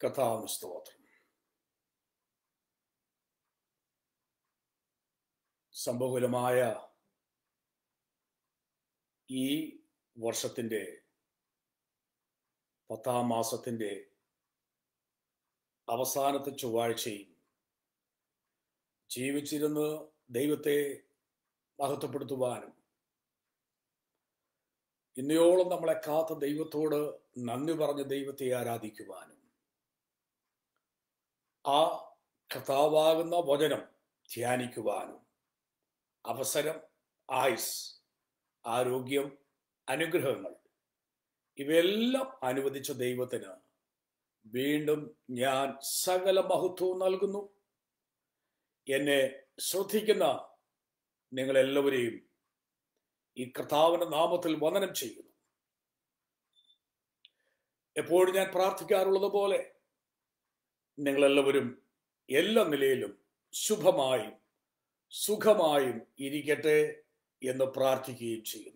കഥാവിന് സ്തോത്രം സംഭവകുലമായ ഈ വർഷത്തിൻ്റെ പത്താം മാസത്തിൻ്റെ അവസാനത്തെ ചൊവ്വാഴ്ചയും ജീവിച്ചിരുന്ന് ദൈവത്തെ മഹത്വപ്പെടുത്തുവാനും ഇന്നയോളം നമ്മളെ കാത്ത ദൈവത്തോട് നന്ദി പറഞ്ഞ ദൈവത്തെ ആരാധിക്കുവാനും ആ കഥാവാകുന്ന വചനം ധ്യാനിക്കുവാനും അവസരം ആയുസ് ആരോഗ്യം അനുഗ്രഹങ്ങൾ ഇവയെല്ലാം അനുവദിച്ച ദൈവത്തിന് വീണ്ടും ഞാൻ സകല മഹത്വവും നൽകുന്നു എന്നെ ശ്രദ്ധിക്കുന്ന നിങ്ങളെല്ലാവരെയും ഈ കർത്താവിന്റെ നാമത്തിൽ വന്ദനം ചെയ്യുന്നു എപ്പോഴും ഞാൻ പ്രാർത്ഥിക്കാറുള്ളത് പോലെ നിങ്ങളെല്ലാവരും എല്ലാ നിലയിലും ശുഭമായും സുഖമായും ഇരിക്കട്ടെ എന്ന് പ്രാർത്ഥിക്കുകയും ചെയ്യുന്നു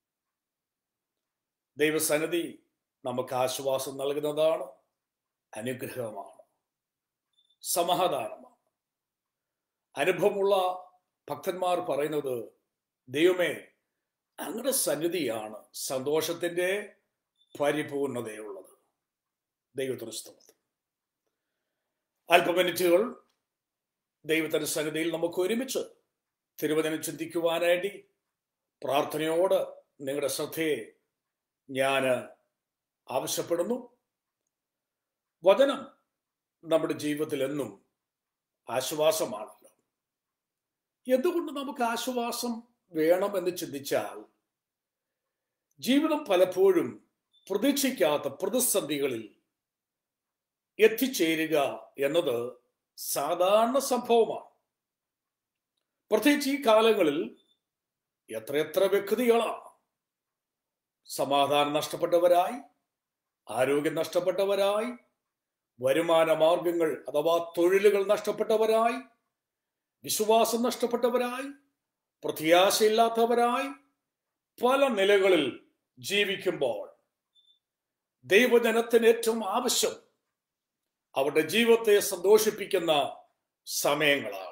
ദൈവസന്നിധി നമുക്ക് ആശ്വാസം നൽകുന്നതാണ് അനുഗ്രഹമാണ് സമാധാനമാണ് അനുഭവമുള്ള ഭക്തന്മാർ പറയുന്നത് ദൈവമേ അങ്ങയുടെ സന്നിധിയാണ് സന്തോഷത്തിന്റെ പരിപൂർണതയുള്ളത് ദൈവത്തിന് സ്തോത്രം അല്പമിനിറ്റുകൾ ദൈവത്തിന്റെ സന്നിധിയിൽ നമുക്ക് ഒരുമിച്ച് തിരുവചനം ചിന്തിക്കുവാനായിട്ട് പ്രാർത്ഥനയോട് നിങ്ങളുടെ ശ്രദ്ധയെ ഞാൻ ആവശ്യപ്പെടുന്നു വചനം നമ്മുടെ ജീവിതത്തിൽ എന്നും ആശ്വാസമാണല്ലോ എന്തുകൊണ്ട് നമുക്ക് ആശ്വാസം വേണം എന്ന് ചിന്തിച്ചാൽ ജീവിതം പലപ്പോഴും പ്രതീക്ഷിക്കാത്ത പ്രതിസന്ധികളിൽ എത്തിച്ചേരുക എന്നത് സാധാരണ സംഭവമാണ് പ്രത്യേകിച്ച് ഈ കാലങ്ങളിൽ എത്രയെത്ര വ്യക്തികളാണ് സമാധാനം നഷ്ടപ്പെട്ടവരായി ആരോഗ്യം നഷ്ടപ്പെട്ടവരായി വരുമാന മാർഗങ്ങൾ അഥവാ തൊഴിലുകൾ നഷ്ടപ്പെട്ടവരായി വിശ്വാസം നഷ്ടപ്പെട്ടവരായി പ്രത്യാശയില്ലാത്തവരായി പല നിലകളിൽ ജീവിക്കുമ്പോൾ ദൈവജനത്തിന് ഏറ്റവും ആവശ്യം അവരുടെ ജീവിതത്തെ സന്തോഷിപ്പിക്കുന്ന സമയങ്ങളാണ്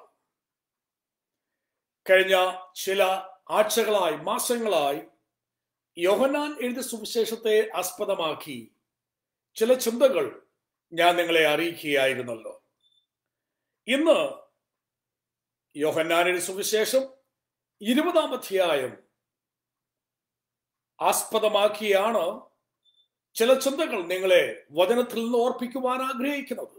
കഴിഞ്ഞ ചില ആഴ്ചകളായി മാസങ്ങളായി യോഹനാൻ എഴുതിയ സുവിശേഷത്തെ ആസ്പദമാക്കി ചില ചിന്തകൾ ഞാൻ നിങ്ങളെ അറിയിക്കുകയായിരുന്നല്ലോ ഇന്ന് യോഹന്നാനിയുടെ സുവിശേഷം ഇരുപതാം അധ്യായം ആസ്പദമാക്കിയാണ് ചില ചിന്തകൾ നിങ്ങളെ വചനത്തിൽ നിന്ന് ഓർപ്പിക്കുവാൻ ആഗ്രഹിക്കുന്നത്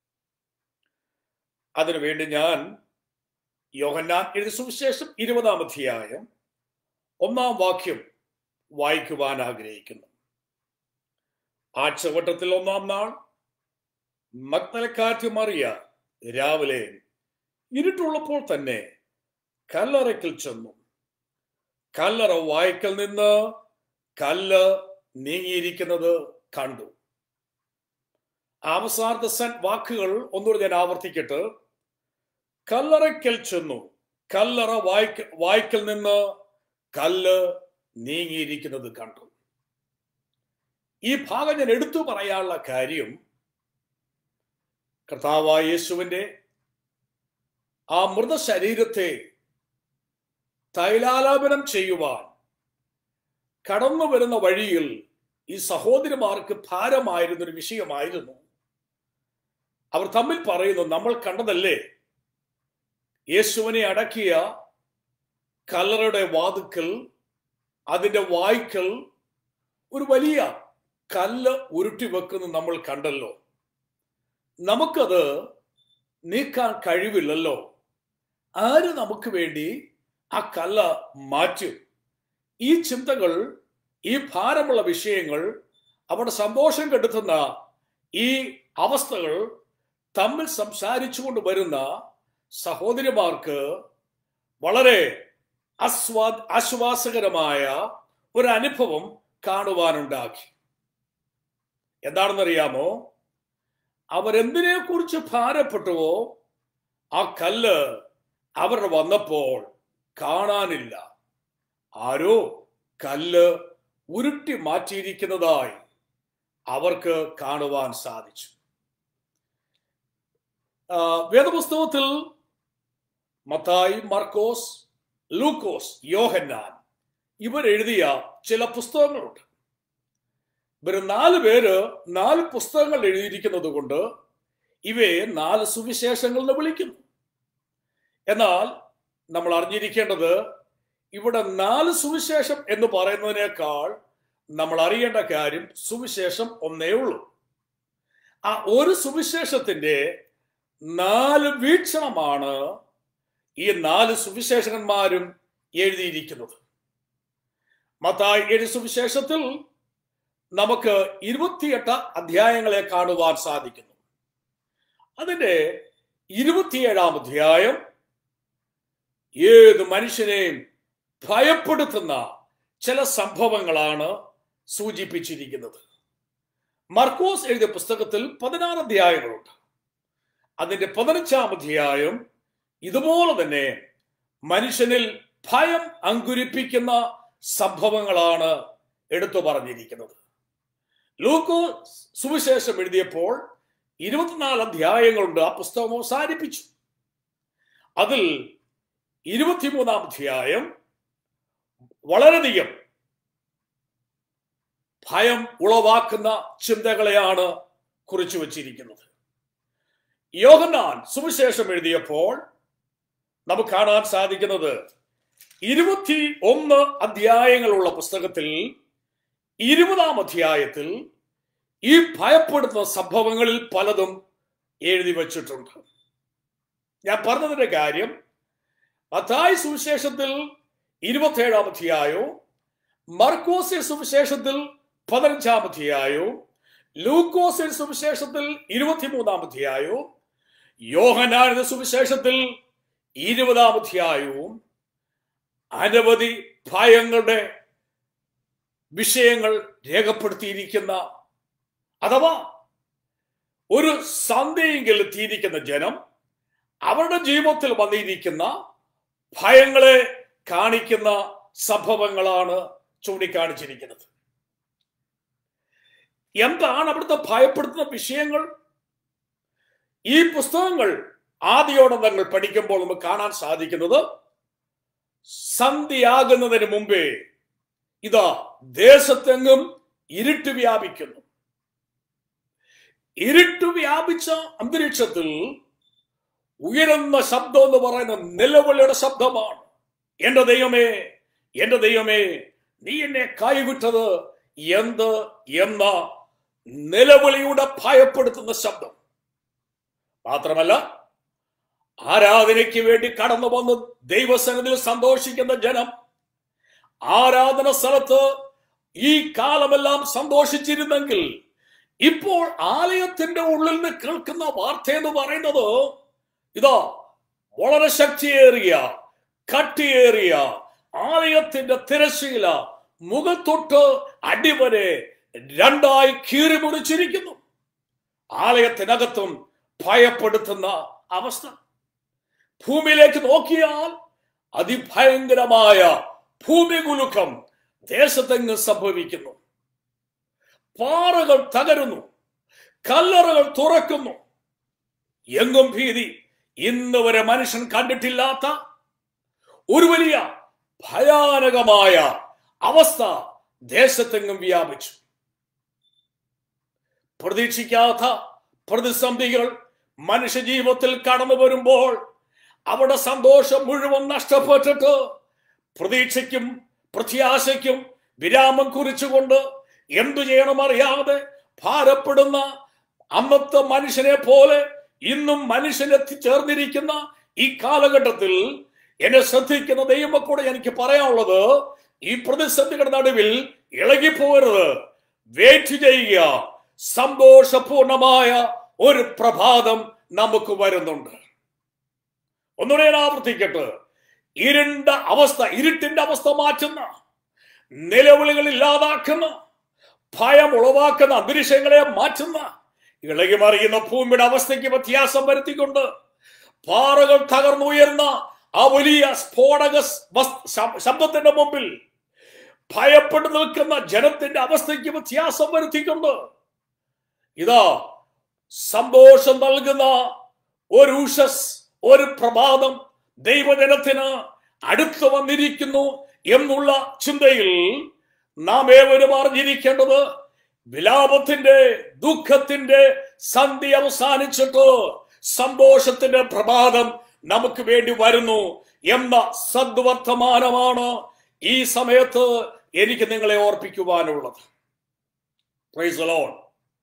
അതിനുവേണ്ടി ഞാൻ യോഹന്നാൻ എഴുതി സുവിശേഷം ഇരുപതാം അധ്യായം ഒന്നാം വാക്യം വായിക്കുവാൻ ആഗ്രഹിക്കുന്നു ആഴ്ചവട്ടത്തിൽ ഒന്നാം നാൾ മക്തലക്കാറ്റ് മറിയ രാവിലെ ഇരുട്ടുള്ളപ്പോൾ തന്നെ കല്ലറയ്ക്കൽ ചെന്നു കല്ലറ വായ്ക്കൽ നിന്ന് കല്ല് നീങ്ങിയിരിക്കുന്നത് കണ്ടു അവസാനത്തെ സൻ വാക്കുകൾ ഒന്നുകൂടി ഞാൻ ആവർത്തിക്കട്ടെ കല്ലറയ്ക്കൽ ചെന്നു കല്ലറ വായ്ക്ക വായ്ക്കൽ നിന്ന് കല്ല് നീങ്ങിയിരിക്കുന്നത് കണ്ടു ഈ ഭാഗം ഞാൻ എടുത്തു പറയാനുള്ള കാര്യം കർത്താവായ യേശുവിന്റെ ആ മൃതശരീരത്തെ തൈലാലാപനം ചെയ്യുവാൻ കടന്നു വരുന്ന വഴിയിൽ ഈ സഹോദരിമാർക്ക് ഭാരമായിരുന്നൊരു വിഷയമായിരുന്നു അവർ തമ്മിൽ പറയുന്നു നമ്മൾ കണ്ടതല്ലേ യേശുവിനെ അടക്കിയ കല്ലറയുടെ വാതുക്കൽ അതിന്റെ വായ്ക്കൽ ഒരു വലിയ കല്ല് ഉരുട്ടി വെക്കുന്നത് നമ്മൾ കണ്ടല്ലോ നമുക്കത് നീക്കാൻ കഴിവില്ലല്ലോ ആര് നമുക്ക് വേണ്ടി ആ കല്ല മാറ്റും ഈ ചിന്തകൾ ഈ ഭാരമുള്ള വിഷയങ്ങൾ അവിടെ സന്തോഷം കെടുത്തുന്ന ഈ അവസ്ഥകൾ തമ്മിൽ സംസാരിച്ചുകൊണ്ട് വരുന്ന സഹോദരിമാർക്ക് വളരെ അസ്വാ ആശ്വാസകരമായ ഒരു അനുഭവം കാണുവാനുണ്ടാക്കി എന്താണെന്നറിയാമോ അവരെന്തിനെ കുറിച്ച് ഭാരപ്പെട്ടുവോ ആ കല്ല് അവർ വന്നപ്പോൾ കാണാനില്ല ആരോ കല്ല് ഉരുട്ടി മാറ്റിയിരിക്കുന്നതായി അവർക്ക് കാണുവാൻ സാധിച്ചു ആ, വേദപുസ്തകത്തിൽ മത്തായി മർക്കോസ് ലൂക്കോസ് യോഹന്നാൻ ഇവരെഴുതിയ ചില പുസ്തകങ്ങളുണ്ട് ഇവർ നാല് പേര് നാല് പുസ്തകങ്ങൾ എഴുതിയിരിക്കുന്നത് കൊണ്ട് ഇവയെ നാല് സുവിശേഷങ്ങൾ എന്ന് വിളിക്കുന്നു എന്നാൽ നമ്മൾ അറിഞ്ഞിരിക്കേണ്ടത് ഇവിടെ നാല് സുവിശേഷം എന്ന് പറയുന്നതിനേക്കാൾ നമ്മൾ അറിയേണ്ട കാര്യം സുവിശേഷം ഒന്നേ ഉള്ളൂ ആ ഒരു സുവിശേഷത്തിന്റെ നാല് വീക്ഷണമാണ് ഈ നാല് സുവിശേഷകന്മാരും എഴുതിയിരിക്കുന്നത് മത്തായി എഴുതി സുവിശേഷത്തിൽ നമുക്ക് ഇരുപത്തിയെട്ട് അധ്യായങ്ങളെ കാണുവാൻ സാധിക്കുന്നു അതിന്റെ ഇരുപത്തിയേഴാം അധ്യായം ഏത് മനുഷ്യനെയും ഭയപ്പെടുത്തുന്ന ചില സംഭവങ്ങളാണ് സൂചിപ്പിച്ചിരിക്കുന്നത് മർക്കോസ് എഴുതിയ പുസ്തകത്തിൽ പതിനാറ് അധ്യായങ്ങളുണ്ട് അതിന്റെ പതിനഞ്ചാം അധ്യായം ഇതുപോലെ തന്നെ മനുഷ്യനിൽ ഭയം അങ്കുരിപ്പിക്കുന്ന സംഭവങ്ങളാണ് എടുത്തു പറഞ്ഞിരിക്കുന്നത് ലൂക്കോ സുവിശേഷം എഴുതിയപ്പോൾ ഇരുപത്തിനാല് അധ്യായങ്ങളുണ്ട് ആ പുസ്തകം അവസാനിപ്പിച്ചു അതിൽ ഇരുപത്തിമൂന്നാം അധ്യായം വളരെയധികം ഭയം ഉളവാക്കുന്ന ചിന്തകളെയാണ് കുറിച്ചു വച്ചിരിക്കുന്നത് യോഹന്നാൻ സുവിശേഷം എഴുതിയപ്പോൾ നമുക്ക് കാണാൻ സാധിക്കുന്നത് ഇരുപത്തി ഒന്ന് അധ്യായങ്ങളുള്ള പുസ്തകത്തിൽ ഇരുപതാം അധ്യായത്തിൽ ഈ ഭയപ്പെടുത്തുന്ന സംഭവങ്ങളിൽ പലതും എഴുതി വച്ചിട്ടുണ്ട് ഞാൻ പറഞ്ഞതിന്റെ കാര്യം മത്തായി സുവിശേഷത്തിൽ ഇരുപത്തേഴാം അധ്യായവും മർക്കോസിൽ സുവിശേഷത്തിൽ പതിനഞ്ചാം അധ്യായവും ലൂക്കോസിൽ സുവിശേഷത്തിൽ ഇരുപത്തിമൂന്നാം അധ്യായവും യോഹനാനന്ദ സുവിശേഷത്തിൽ ഇരുപതാം അധ്യായവും അനവധി ഭയങ്ങളുടെ വിഷയങ്ങൾ രേഖപ്പെടുത്തിയിരിക്കുന്ന അഥവാ ഒരു സന്ധ്യയെങ്കിൽ എത്തിയിരിക്കുന്ന ജനം അവരുടെ ജീവിതത്തിൽ വന്നിരിക്കുന്ന ഭയങ്ങളെ കാണിക്കുന്ന സംഭവങ്ങളാണ് ചൂണ്ടിക്കാണിച്ചിരിക്കുന്നത് എന്താണ് അവിടുത്തെ ഭയപ്പെടുത്തുന്ന വിഷയങ്ങൾ ഈ പുസ്തകങ്ങൾ ആദ്യോടെ നമ്മൾ പഠിക്കുമ്പോൾ നമുക്ക് കാണാൻ സാധിക്കുന്നത് സന്ധ്യയാകുന്നതിന് മുമ്പേ ഇതാ ദേശത്തെങ്ങും ഇരുട്ട് വ്യാപിക്കുന്നു ഇരുട്ട് വ്യാപിച്ച അന്തരീക്ഷത്തിൽ ഉയരുന്ന ശബ്ദം എന്ന് പറയുന്ന നിലവിളിയുടെ ശബ്ദമാണ് എന്റെ ദൈവമേ എന്റെ ദൈവമേ നീ എന്നെ കൈവിട്ടത് എന്ത് എന്ന നിലവിളിയുടെ ഭയപ്പെടുത്തുന്ന ശബ്ദം മാത്രമല്ല ആരാധനയ്ക്ക് വേണ്ടി കടന്നു വന്ന് ദൈവസനത്തിൽ സന്തോഷിക്കുന്ന ജനം ആരാധന സ്ഥലത്ത് ഈ കാലമെല്ലാം സന്തോഷിച്ചിരുന്നെങ്കിൽ ഇപ്പോൾ ആലയത്തിന്റെ ഉള്ളിൽ നിന്ന് കേൾക്കുന്ന വാർത്ത എന്ന് പറയുന്നത് ഇതാ വളരെ ശക്തിയേറിയ കട്ടിയേറിയ ആലയത്തിന്റെ തിരശീല മുഖത്തൊട്ട് അടിവരെ രണ്ടായി കീറി മുറിച്ചിരിക്കുന്നു ആലയത്തിനകത്തും ഭയപ്പെടുത്തുന്ന അവസ്ഥ ഭൂമിയിലേക്ക് നോക്കിയാൽ അതിഭയങ്കരമായ ഭൂമി കുലുക്കം ദേശത്തെങ്ങ് സംഭവിക്കുന്നു പാറകൾ തകരുന്നു കല്ലറകൾ തുറക്കുന്നു എങ്ങും ഭീതി ഇന്ന് വരെ മനുഷ്യൻ കണ്ടിട്ടില്ലാത്ത ഒരു വലിയ ഭയാനകമായ അവസ്ഥ ദേശത്തെങ്ങും വ്യാപിച്ചു പ്രതീക്ഷിക്കാത്ത പ്രതിസന്ധികൾ മനുഷ്യ ജീവിതത്തിൽ കടന്നു വരുമ്പോൾ അവിടെ സന്തോഷം മുഴുവൻ നഷ്ടപ്പെട്ടിട്ട് പ്രതീക്ഷയ്ക്കും പ്രത്യാശയ്ക്കും വിരാമം കുറിച്ചുകൊണ്ട് എന്തു ചെയ്യണമെന്നറിയാതെ ഭാരപ്പെടുന്ന അന്നത്തെ മനുഷ്യനെ പോലെ ഇന്നും മനുഷ്യൻ എത്തിച്ചേർന്നിരിക്കുന്ന ഈ കാലഘട്ടത്തിൽ എന്നെ ശ്രദ്ധിക്കുന്ന ദൈവമക്കൂടെ എനിക്ക് പറയാനുള്ളത് ഈ പ്രതിസന്ധികളുടെ നടുവിൽ ഇളകിപ്പോരുത് വെയിറ്റ് ചെയ്യുക സന്തോഷപൂർണമായ ഒരു പ്രഭാതം നമുക്ക് വരുന്നുണ്ട് ഒന്നുകൂടെ ഞാൻ ആവർത്തിക്കട്ടെ ഇരുണ്ട അവസ്ഥ ഇരുട്ടിന്റെ അവസ്ഥ മാറ്റുന്ന നിലവിളികൾ ഇല്ലാതാക്കുന്ന ഭയം ഉളവാക്കുന്ന അന്തരീക്ഷങ്ങളെ മാറ്റുന്ന ഇളകി മറിയുന്ന ഭൂമിയുടെ അവസ്ഥയ്ക്ക് വ്യത്യാസം വരുത്തിക്കൊണ്ട് പാറകൾ തകർന്നുയർന്ന ആ വലിയ സ്ഫോടക വസ്- ശബ്- ശബ്ദത്തിന്റെ മുമ്പിൽ ഭയപ്പെട്ടു നിൽക്കുന്ന ജനത്തിന്റെ അവസ്ഥയ്ക്ക് വ്യത്യാസം വരുത്തിക്കൊണ്ട് ഇതാ സന്തോഷം നൽകുന്ന ഒരു ഉഷസ് ഒരു പ്രഭാതം ദൈവജനത്തിന് അടുത്തു വന്നിരിക്കുന്നു എന്നുള്ള ചിന്തയിൽ നാം ഏവരും അറിഞ്ഞിരിക്കേണ്ടത് വിലാപത്തിന്റെ ദുഃഖത്തിന്റെ സന്ധി അവസാനിച്ചിട്ട് സന്തോഷത്തിന്റെ പ്രഭാതം നമുക്ക് വേണ്ടി വരുന്നു എന്ന സദ്വർത്തമാനമാണ് ഈ സമയത്ത് എനിക്ക് നിങ്ങളെ ഓർപ്പിക്കുവാനുള്ളത് Praise the Lord.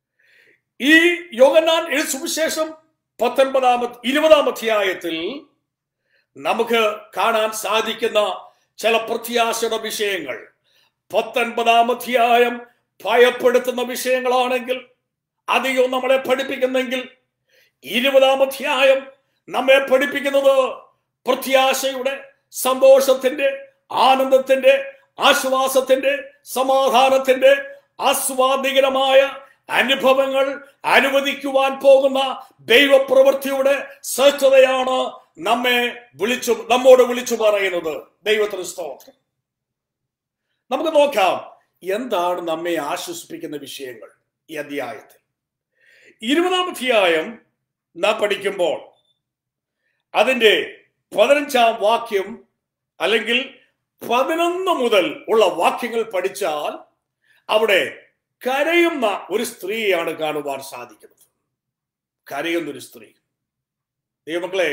ഈ യോഗനാൻ എഴുതി സുവിശേഷം പത്തൊൻപതാമത് ഇരുപതാം അധ്യായത്തിൽ നമുക്ക് കാണാൻ സാധിക്കുന്ന ചില പ്രത്യാശയുടെ വിഷയങ്ങൾ പത്തൊൻപതാം അധ്യായം ഭയപ്പെടുത്തുന്ന വിഷയങ്ങളാണെങ്കിൽ അധികവും നമ്മളെ പഠിപ്പിക്കുന്നെങ്കിൽ ഇരുപതാം അധ്യായം നമ്മെ പഠിപ്പിക്കുന്നത് പ്രത്യാശയുടെ സന്തോഷത്തിന്റെ ആനന്ദത്തിന്റെ ആശ്വാസത്തിന്റെ സമാധാനത്തിന്റെ ആസ്വാദികരമായ അനുഭവങ്ങൾ അനുവദിക്കുവാൻ പോകുന്ന ദൈവപ്രവൃത്തിയുടെ ശ്രേഷ്ഠതയാണ് നമ്മെ വിളിച്ചു നമ്മോട് വിളിച്ചു പറയുന്നത് ദൈവത്തിന് സ്തോത്രം നമുക്ക് നോക്കാം എന്താണ് നമ്മെ ആശ്വസിപ്പിക്കുന്ന വിഷയങ്ങൾ ഈ അധ്യായത്തിൽ ഇരുപതാം അധ്യായം നാം പഠിക്കുമ്പോൾ അതിന്റെ പതിനഞ്ചാം വാക്യം അല്ലെങ്കിൽ പതിനൊന്ന് മുതൽ ഉള്ള വാക്യങ്ങൾ പഠിച്ചാൽ അവിടെ കരയുന്ന ഒരു സ്ത്രീയാണ് കാണുവാൻ സാധിക്കുന്നത് കരയുന്ന ഒരു സ്ത്രീ ദൈവമക്കളെ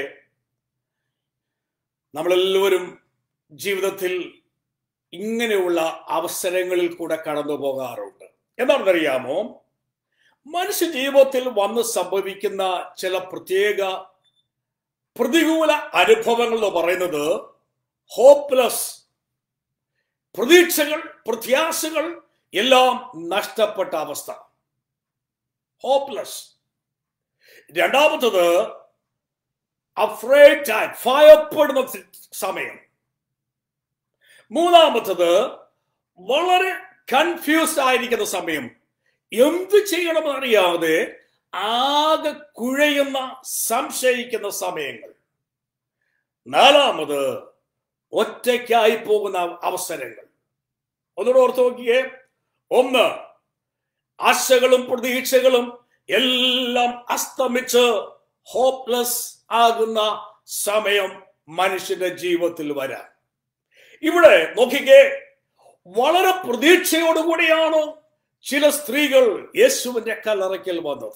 നമ്മളെല്ലാവരും ജീവിതത്തിൽ ഇങ്ങനെയുള്ള അവസരങ്ങളിൽ കൂടെ കടന്നു പോകാറുണ്ട് എന്താണെന്നറിയാമോ മനുഷ്യ ജീവിതത്തിൽ വന്ന് സംഭവിക്കുന്ന ചില പ്രത്യേക പ്രതികൂല അനുഭവങ്ങൾ എന്ന് പറയുന്നത് ഹോപ്പ്ലെസ് പ്രതീക്ഷകൾ പ്രത്യാശകൾ എല്ലാം നഷ്ടപ്പെട്ട അവസ്ഥ ഹോപ്പ്ലെസ് രണ്ടാമത്തത് അഫ്രേഡ് ടൈം ഭയപ്പെടുന്ന സമയം മൂന്നാമത്തത് വളരെ കൺഫ്യൂസ്ഡ് ആയിരിക്കുന്ന സമയം എന്ത് ചെയ്യണമെന്ന് അറിയാതെ ആകെ കുഴയുന്ന സംശയിക്കുന്ന സമയങ്ങൾ നാലാമത് ഒറ്റയ്ക്കായി പോകുന്ന അവസരങ്ങൾ ഒന്നുകൂടെ ഓർത്ത് നോക്കിയേ ഒന്ന് ആശകളും പ്രതീക്ഷകളും എല്ലാം അസ്തമിച്ച് ഹോപ്പ്ലെസ് ആകുന്ന സമയം മനുഷ്യന്റെ ജീവിതത്തിൽ വരാം ഇവിടെ നോക്കിക്കേ വളരെ പ്രതീക്ഷയോടുകൂടിയാണ് ചില സ്ത്രീകൾ യേശുവിന്റെ കല്ലറയ്ക്കൽ വന്നത്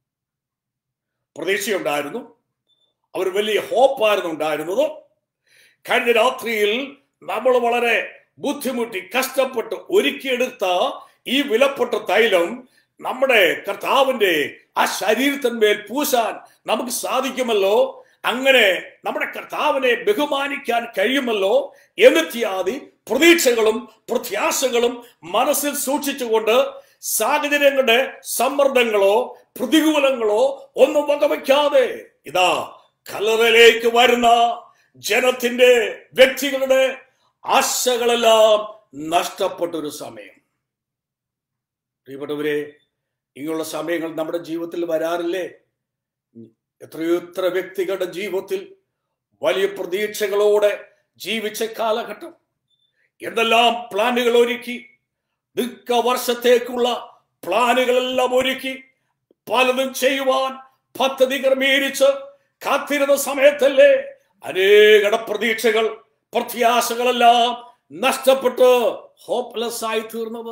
പ്രതീക്ഷയുണ്ടായിരുന്നു അവർ വലിയ ഹോപ്പായിരുന്നു ഉണ്ടായിരുന്നത് കഴിഞ്ഞ രാത്രിയിൽ നമ്മൾ വളരെ ബുദ്ധിമുട്ടി കഷ്ടപ്പെട്ട് ഒരുക്കിയെടുത്ത ഈ വിലപ്പെട്ട തൈലം നമ്മുടെ കർത്താവിന്റെ ആ ശരീരത്തിന്മേൽ പൂശാൻ നമുക്ക് സാധിക്കുമല്ലോ അങ്ങനെ നമ്മുടെ കർത്താവിനെ ബഹുമാനിക്കാൻ കഴിയുമല്ലോ എന്നിത്യാദി പ്രതീക്ഷകളും പ്രത്യാശകളും മനസ്സിൽ സൂക്ഷിച്ചുകൊണ്ട് സാഹചര്യങ്ങളുടെ സമ്മർദ്ദങ്ങളോ പ്രതികൂലങ്ങളോ ഒന്നും വകവയ്ക്കാതെ ഇതാ കലറിലേക്ക് വരുന്ന ജനത്തിന്റെ വ്യക്തികളുടെ ആശകളെല്ലാം നഷ്ടപ്പെട്ടൊരു സമയം പ്രിയപ്പെട്ടവരെ ഇങ്ങനെയുള്ള സമയങ്ങൾ നമ്മുടെ ജീവിതത്തിൽ വരാറില്ലേ എത്രയോ എത്ര വ്യക്തികളുടെ ജീവിതത്തിൽ വലിയ പ്രതീക്ഷകളോടെ ജീവിച്ച കാലഘട്ടം എന്തെല്ലാം പ്ലാനുകൾ ഒരുക്കി ദീർഘ വർഷത്തേക്കുള്ള പ്ലാനുകളെല്ലാം ഒരുക്കി പലതും ചെയ്യുവാൻ പദ്ധതി ക്രമീകരിച്ച് കാത്തിരുന്ന സമയത്തല്ലേ അനേകട പ്രതീക്ഷകൾ പ്രത്യാശകളെല്ലാം നഷ്ടപ്പെട്ട് ഹോപ്പ്ലെസ് ആയി തീർന്നത്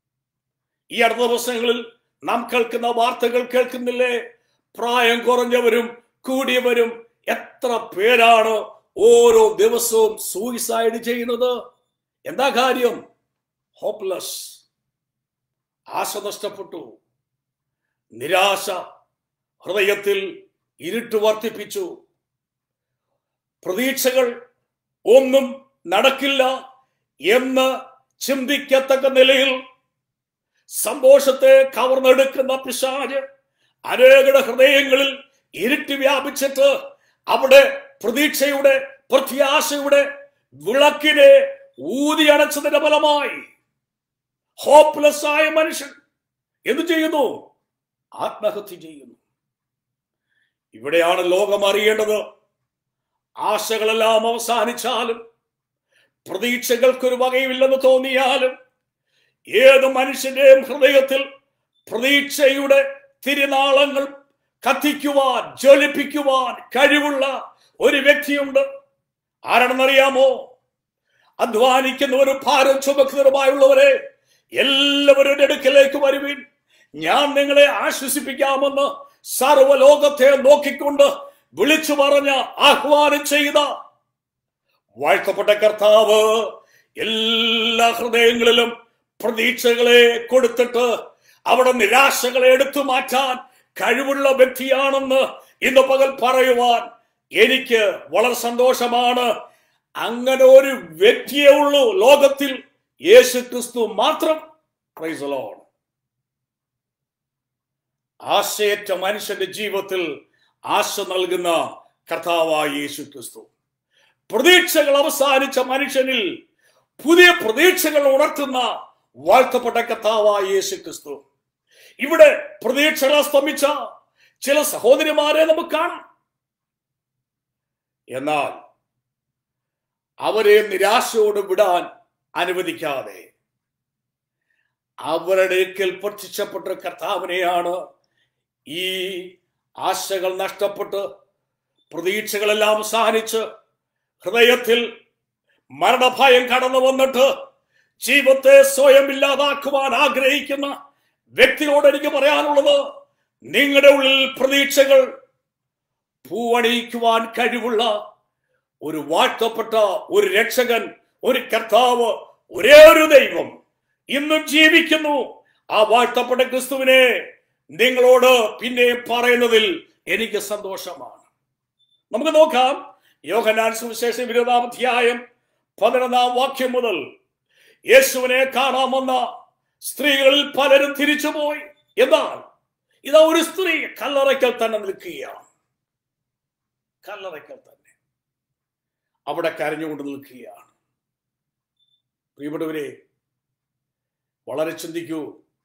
ഈ അടുത്ത ദിവസങ്ങളിൽ നാം കേൾക്കുന്ന വാർത്തകൾ കേൾക്കുന്നില്ലേ പ്രായം കുറഞ്ഞവരും കൂടിയവരും എത്ര പേരാണ് ഓരോ ദിവസവും സൂയിസൈഡ് ചെയ്യുന്നത് എന്താ കാര്യം ഹോപ്പ്ലെസ് ആശ നഷ്ടപ്പെട്ടു നിരാശ ഹൃദയത്തിൽ ഇരുട്ട് വർദ്ധിപ്പിച്ചു പ്രതീക്ഷകൾ ഒന്നും നടക്കില്ല എന്ന് ചിന്തിക്കത്തക്ക നിലയിൽ സന്തോഷത്തെ കവർന്നെടുക്കുന്ന പിശാജ് അനേകരുടെ ഹൃദയങ്ങളിൽ ഇരുട്ടി വ്യാപിച്ചിട്ട് അവിടെ പ്രതീക്ഷയുടെ പ്രത്യാശയുടെ വിളക്കിനെ ഊതിയടച്ചതിന്റെ ഫലമായി ഹോപ്പ്ലെസ് ആയ മനുഷ്യൻ എന്തു ചെയ്യുന്നു ആത്മഹത്യ ചെയ്യുന്നു ഇവിടെയാണ് ലോകം അറിയേണ്ടത് ആശകളെല്ലാം അവസാനിച്ചാലും പ്രതീക്ഷകൾക്കൊരു വകയുമില്ലെന്ന് തോന്നിയാലും ഏത് മനുഷ്യന്റെയും ഹൃദയത്തിൽ പ്രതീക്ഷയുടെ തിരുനാളങ്ങൾ കത്തിക്കുവാൻ ജ്വലിപ്പിക്കുവാൻ കഴിവുള്ള ഒരു വ്യക്തിയുണ്ട് ആരാണെന്നറിയാമോ അധ്വാനിക്കുന്നവരും ഭാരം ചുമക്കുന്നവരുമായുള്ളവരെ എല്ലാവരും എൻ്റെ അടുക്കലേക്ക് വരുവിൻ ഞാൻ നിങ്ങളെ ആശ്വസിപ്പിക്കാമെന്ന് സർവലോകത്തെ നോക്കിക്കൊണ്ട് വിളിച്ചു പറഞ്ഞ ആഹ്വാനം ചെയ്ത വാഴ്ത്തപ്പെട്ട കർത്താവ് എല്ലാ ഹൃദയങ്ങളിലും പ്രതീക്ഷകളെ കൊടുത്തിട്ട് അവിടെ നിരാശകളെ എടുത്തു മാറ്റാൻ കഴിവുള്ള വ്യക്തിയാണെന്ന് ഇന്ന് പകൽ പറയുവാൻ എനിക്ക് വളരെ സന്തോഷമാണ് അങ്ങനെ ഒരു വ്യക്തിയേ ഉള്ളൂ ലോകത്തിൽ യേശു ക്രിസ്തു മാത്രം പ്രൈസ് ലോൺ ആശയറ്റ മനുഷ്യന്റെ ജീവിതത്തിൽ ആശ നൽകുന്ന കർത്താവായ യേശു ക്രിസ്തു പ്രതീക്ഷകൾ അവസാനിച്ച മനുഷ്യനിൽ പുതിയ പ്രതീക്ഷകൾ ഉണർത്തുന്ന വാഴ്ത്തപ്പെട്ട കർത്താവായ യേശു ക്രിസ്തു ഇവിടെ പ്രതീക്ഷകൾ സ്തംഭിച്ച ചില സഹോദരിമാരെ നമുക്ക് കാണാം എന്നാൽ അവരെ നിരാശയോട് വിടാൻ അനുവദിക്കാതെ അവരുടെ അടുക്കൽ പ്രത്യക്ഷപ്പെട്ട കർത്താവിനെയാണ് ഈ ആശകൾ നഷ്ടപ്പെട്ട് പ്രതീക്ഷകളെല്ലാം അവസാനിച്ച് ഹൃദയത്തിൽ മരണഭയം കടന്നു വന്നിട്ട് ജീവിതത്തെ സ്വയം ഇല്ലാതാക്കുവാൻ ആഗ്രഹിക്കുന്ന വ്യക്തിയോട് എനിക്ക് പറയാനുള്ളത് നിങ്ങളുടെ ഉള്ളിൽ പ്രതീക്ഷകൾ പൂവണിയിക്കുവാൻ കഴിവുള്ള ഒരു വാഴ്ത്തപ്പെട്ട ഒരു രക്ഷകൻ ഒരു കർത്താവ് ഒരേ ഒരു ദൈവം ഇന്നും ജീവിക്കുന്നു ആ വാഴ്ത്തപ്പെട്ട ക്രിസ്തുവിനെ നിങ്ങളോട് പിന്നെ പറയുന്നതിൽ എനിക്ക് സന്തോഷമാണ് നമുക്ക് നോക്കാം യോഹനാൻ സുവിശേഷം ഇരുപതാം അധ്യായം പതിനൊന്നാം വാക്യം മുതൽ യേശുവിനെ കാണാമെന്ന സ്ത്രീകളിൽ പലരും തിരിച്ചുപോയി എന്നാൽ ഇതാ ഒരു സ്ത്രീ കല്ലറയ്ക്കൽ തന്നെ നിൽക്കുകയാണ് കല്ലറയ്ക്കൽ തന്നെ അവിടെ കരഞ്ഞുകൊണ്ട് നിൽക്കുകയാണ് പ്രിയപ്പെട്ടവരെ വളരെ ചിന്തിക്കൂ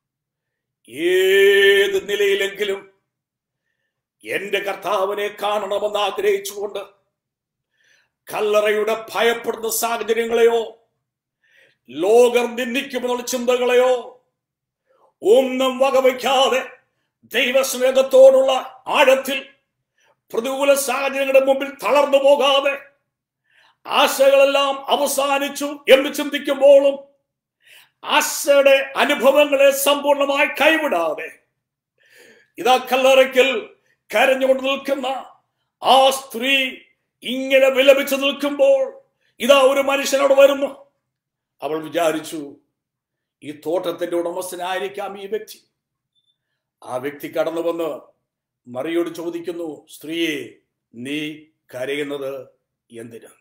ഏത് നിലയിലെങ്കിലും എന്റെ കർത്താവിനെ കാണണമെന്ന് ആഗ്രഹിച്ചുകൊണ്ട് കല്ലറയുടെ ഭയപ്പെടുന്ന സാഹചര്യങ്ങളെയോ ലോകർ നിന്ദിക്കുമെന്നുള്ള ചിന്തകളെയോ ഒന്നും വകവയ്ക്കാതെ ദൈവസ്നേഹത്തോടുള്ള ആഴത്തിൽ പ്രതികൂല സാഹചര്യങ്ങളുടെ മുമ്പിൽ തളർന്നു പോകാതെ ആശകളെല്ലാം അവസാനിച്ചു എന്ന് ചിന്തിക്കുമ്പോഴും ആശയുടെ അനുഭവങ്ങളെ സമ്പൂർണമായി കൈവിടാതെ ഇതാ കല്ലറയ്ക്കൽ കരഞ്ഞുകൊണ്ട് നിൽക്കുന്ന ആ സ്ത്രീ ഇങ്ങനെ വിലപിച്ചു നിൽക്കുമ്പോൾ ഇതാ ഒരു മനുഷ്യനോട് വരുന്നു അവൾ വിചാരിച്ചു ഈ തോട്ടത്തിന്റെ ഉടമസ്ഥനായിരിക്കാം ഈ വ്യക്തി ആ വ്യക്തി കടന്നു വന്ന് മറിയോട് ചോദിക്കുന്നു സ്ത്രീയെ നീ കരയുന്നത് എന്തിന്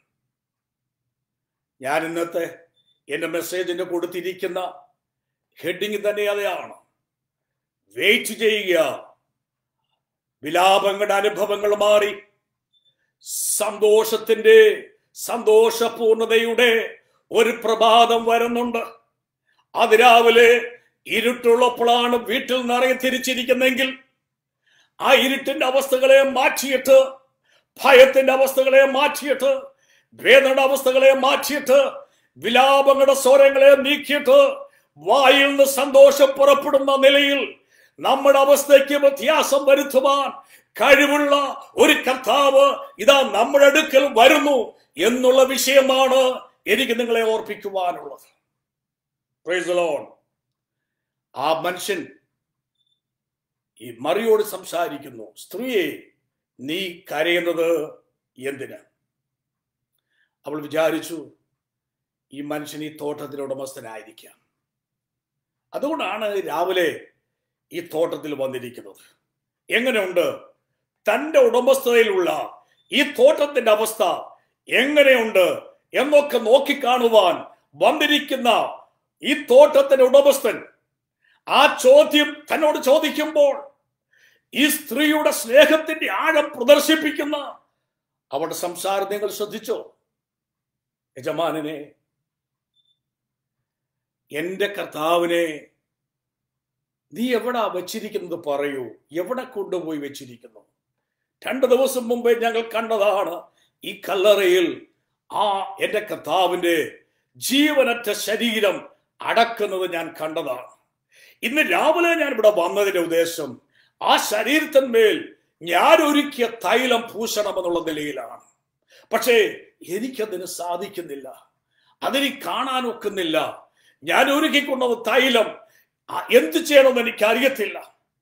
ഞാൻ ഇന്നത്തെ എന്റെ മെസ്സേജിന്റെ കൊടുത്തിരിക്കുന്ന ഹെഡിങ് തന്നെ അതാണ് വെയിറ്റ് ചെയ്യുക വിലാപങ്ങളുടെ അനുഭവങ്ങൾ മാറി സന്തോഷത്തിന്റെ സന്തോഷപൂർണതയുടെ ഒരു പ്രഭാതം വരുന്നുണ്ട് അതിരാവിലെ ഇരുട്ടുള്ളപ്പോഴാണ് വീട്ടിൽ നിറയെ തിരിച്ചിരിക്കുന്നെങ്കിൽ ആ ഇരുട്ടിന്റെ അവസ്ഥകളെ മാറ്റിയിട്ട് ഭയത്തിന്റെ അവസ്ഥകളെ മാറ്റിയിട്ട് വേദനയുടെ അവസ്ഥകളെ മാറ്റിയിട്ട് വിലാപങ്ങളുടെ സ്വരങ്ങളെ നീക്കിയിട്ട് വായിൽ നിന്ന് സന്തോഷം പുറപ്പെടുന്ന നിലയിൽ നമ്മുടെ അവസ്ഥയ്ക്ക് വ്യത്യാസം വരുത്തുവാൻ കഴിവുള്ള ഒരു കർത്താവ് ഇതാ നമ്മുടെ അടുക്കൽ വരുന്നു എന്നുള്ള വിഷയമാണ് എനിക്ക് നിങ്ങളെ ഓർപ്പിക്കുവാനുള്ളത് Praise the Lord. ആ മനുഷ്യൻ ഈ മറിയോട് സംസാരിക്കുന്നു സ്ത്രീയെ നീ കരയുന്നത് എന്തിന് അവൾ വിചാരിച്ചു ഈ മനുഷ്യൻ ഈ തോട്ടത്തിന്റെ ഉടമസ്ഥനായിരിക്കാം അതുകൊണ്ടാണ് രാവിലെ ഈ തോട്ടത്തിൽ വന്നിരിക്കുന്നത് എങ്ങനെയുണ്ട് തന്റെ ഉടമസ്ഥതയിലുള്ള ഈ തോട്ടത്തിന്റെ അവസ്ഥ എങ്ങനെയുണ്ട് എന്നൊക്കെ നോക്കിക്കാണുവാൻ വന്നിരിക്കുന്ന ഈ തോട്ടത്തിന്റെ ഉടമസ്ഥൻ ആ ചോദ്യം തന്നോട് ചോദിക്കുമ്പോൾ ഈ സ്ത്രീയുടെ സ്നേഹത്തിന്റെ ആഴം പ്രദർശിപ്പിക്കുന്ന അവരുടെ സംസാരം നിങ്ങൾ ശ്രദ്ധിച്ചോ യജമാനനെ എന്റെ കർത്താവിനെ നീ എവിടാ വെച്ചിരിക്കുന്നത് പറയൂ എവിടെ കൊണ്ടുപോയി വെച്ചിരിക്കുന്നു രണ്ടു ദിവസം മുമ്പേ ഞങ്ങൾ കണ്ടതാണ് ഈ കല്ലറയിൽ ആ എന്റെ കർത്താവിന്റെ ജീവനറ്റ ശരീരം അടക്കുന്നത് ഞാൻ കണ്ടതാണ് ഇന്ന് രാവിലെ ഞാൻ ഇവിടെ വന്നതിന്റെ ഉദ്ദേശം ആ ശരീരത്തിന്മേൽ ഞാൻ ഒരുക്കിയ തൈലം പൂശണമെന്നുള്ള നിലയിലാണ് പക്ഷേ എനിക്കതിന് സാധിക്കുന്നില്ല അതിന് കാണാൻ ഒക്കുന്നില്ല ഞാൻ ഒരുക്കിക്കൊണ്ടത് തൈലം ആ, എന്ത് ചെയ്യണമെന്ന് എനിക്ക് അറിയത്തില്ല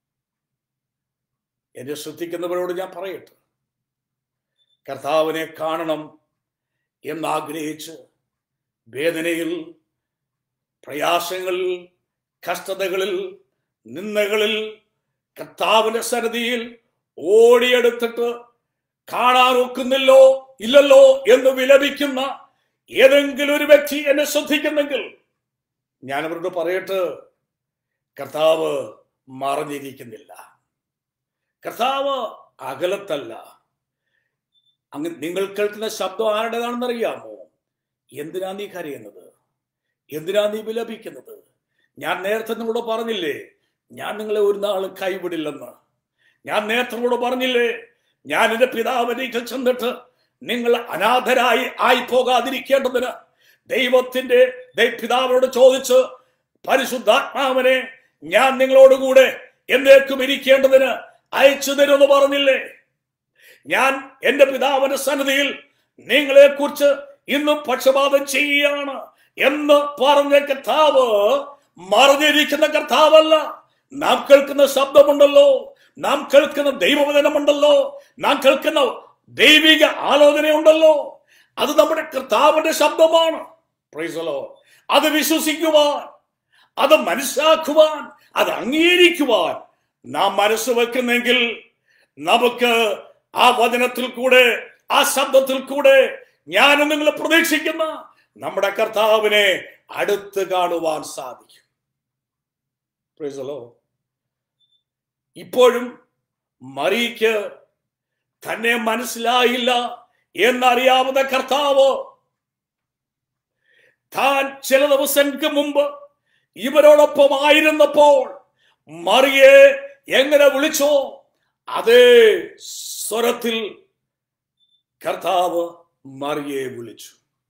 എന്നെ ശ്രദ്ധിക്കുന്നവരോട് ഞാൻ പറയട്ടെ കർത്താവിനെ കാണണം എന്നാഗ്രഹിച്ച് വേദനയിൽ പ്രയാസങ്ങളിൽ കഷ്ടതകളിൽ നിന്ദകളിൽ കർത്താവിന്റെ സന്നിധിയിൽ ഓടിയെടുത്തിട്ട് കാണാൻ ഒക്കുന്നില്ലോ ഇല്ലല്ലോ എന്ന് വിലപിക്കുന്ന ഏതെങ്കിലും ഒരു വ്യക്തി എന്നെ ശ്രദ്ധിക്കുന്നെങ്കിൽ ഞാൻ അവരോട് പറയട്ടെ കർത്താവ് മറഞ്ഞിരിക്കുന്നില്ല കർത്താവ് അകലത്തല്ല അങ്ങ് നിങ്ങൾ കേൾക്കുന്ന ശബ്ദം ആരുടേതാണെന്ന് അറിയാമോ എന്തിനാ നീ കരയുന്നത് എന്തിനാ നീ വിലപിക്കുന്നത് ഞാൻ നേരത്തെ നിങ്ങളോട് പറഞ്ഞില്ലേ ഞാൻ നിങ്ങളെ ഒരു നാളും കൈവിടില്ലെന്ന് ഞാൻ നേരത്തെ നിങ്ങളോട് പറഞ്ഞില്ലേ ഞാൻ എന്റെ പിതാവിനെ ചെന്നിട്ട് നിങ്ങൾ അനാഥരായി ആയി പോകാതിരിക്കേണ്ടതിന് ദൈവത്തിന്റെ ദൈ- പിതാവിനോട് ചോദിച്ച് പരിശുദ്ധാത്മാവിനെ ഞാൻ നിങ്ങളോടുകൂടെ എന്നേക്കും ഇരിക്കേണ്ടതിന് അയച്ചു തരുമെന്ന് പറഞ്ഞില്ലേ ഞാൻ എന്റെ പിതാവിന്റെ സന്നിധിയിൽ നിങ്ങളെ കുറിച്ച് ഇന്നും പക്ഷപാതം ചെയ്യുകയാണ് എന്ന് പറഞ്ഞ കർത്താവ് മറഞ്ഞിരിക്കുന്ന കർത്താവല്ല നാം കേൾക്കുന്ന ശബ്ദമുണ്ടല്ലോ നാം കേൾക്കുന്ന ദൈവവചനമുണ്ടല്ലോ നാം കേൾക്കുന്ന ദൈവിക ആലോചനയുണ്ടല്ലോ അത് നമ്മുടെ കർത്താവിന്റെ ശബ്ദമാണ് Praise the Lord. അത് വിശ്വസിക്കുവാൻ അത് മനസ്സിലാക്കുവാൻ അത് അംഗീകരിക്കുവാൻ നാം മനസ്സ് വെക്കുന്നെങ്കിൽ നമുക്ക് ആ വചനത്തിൽ കൂടെ ആ ശബ്ദത്തിൽ കൂടെ ഞാൻ നിങ്ങൾ പ്രതീക്ഷിക്കുന്ന നമ്മുടെ കർത്താവിനെ അടുത്ത് കാണുവാൻ സാധിക്കും Praise the Lord. ഇപ്പോഴും മറിയ്ക്ക് തന്നെ മനസ്സിലായില്ല എന്നറിയാവുന്ന കർത്താവ് താൻ ചില ദിവസങ്ങൾക്ക് മുമ്പ് ഇവരോടൊപ്പം ആയിരുന്നപ്പോൾ മറിയെ എങ്ങനെ വിളിച്ചോ അതേ സ്വരത്തിൽ കർത്താവ് മറിയെ വിളിച്ചു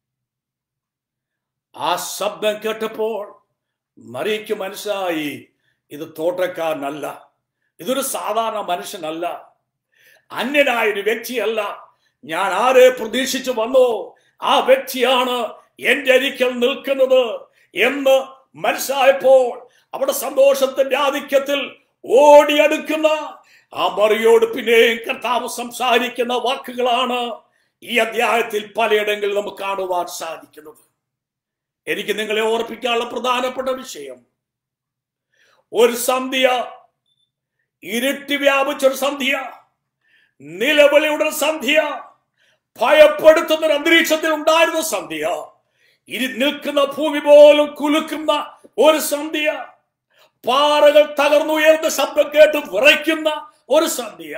ആ ശബ്ദം കേട്ടപ്പോൾ മറിയയ്ക്ക് മനസ്സിലായി ഇത് തോട്ടക്കാരനല്ല ഇതൊരു സാധാരണ മനുഷ്യനല്ല അന്യനായ ഒരു വ്യക്തിയല്ല ഞാൻ ആരെ പ്രതീക്ഷിച്ചു വന്നോ ആ വ്യക്തിയാണ് എന്റെ അരിക്കൽ നിൽക്കുന്നത് എന്ന് മനസ്സിലായപ്പോൾ അവിടെ സന്തോഷത്തിന്റെ ആധിക്യത്തിൽ ഓടിയെടുക്കുന്ന ആ മറിയോട് പിന്നെയും കർത്താവ് സംസാരിക്കുന്ന വാക്കുകളാണ് ഈ അധ്യായത്തിൽ പലയിടങ്ങളിൽ നമുക്ക് കാണുവാൻ സാധിക്കുന്നത് എനിക്ക് നിങ്ങളെ ഓർപ്പിക്കാനുള്ള പ്രധാനപ്പെട്ട വിഷയം ഒരു സന്ധ്യ ഇരുട്ടി വ്യാപിച്ചൊരു സന്ധ്യ നിലവിളിയുടെ ഒരു സന്ധ്യ ഭയപ്പെടുത്തുന്ന ഒരു അന്തരീക്ഷത്തിൽ ഉണ്ടായിരുന്ന സന്ധ്യ ഇരി നിൽക്കുന്ന ഭൂമി പോലും കുലുക്കുന്ന ഒരു സന്ധ്യ പാറകൾ തകർന്നുയർന്ന ശബ്ദം കേട്ട് വിറയ്ക്കുന്ന ഒരു സന്ധ്യ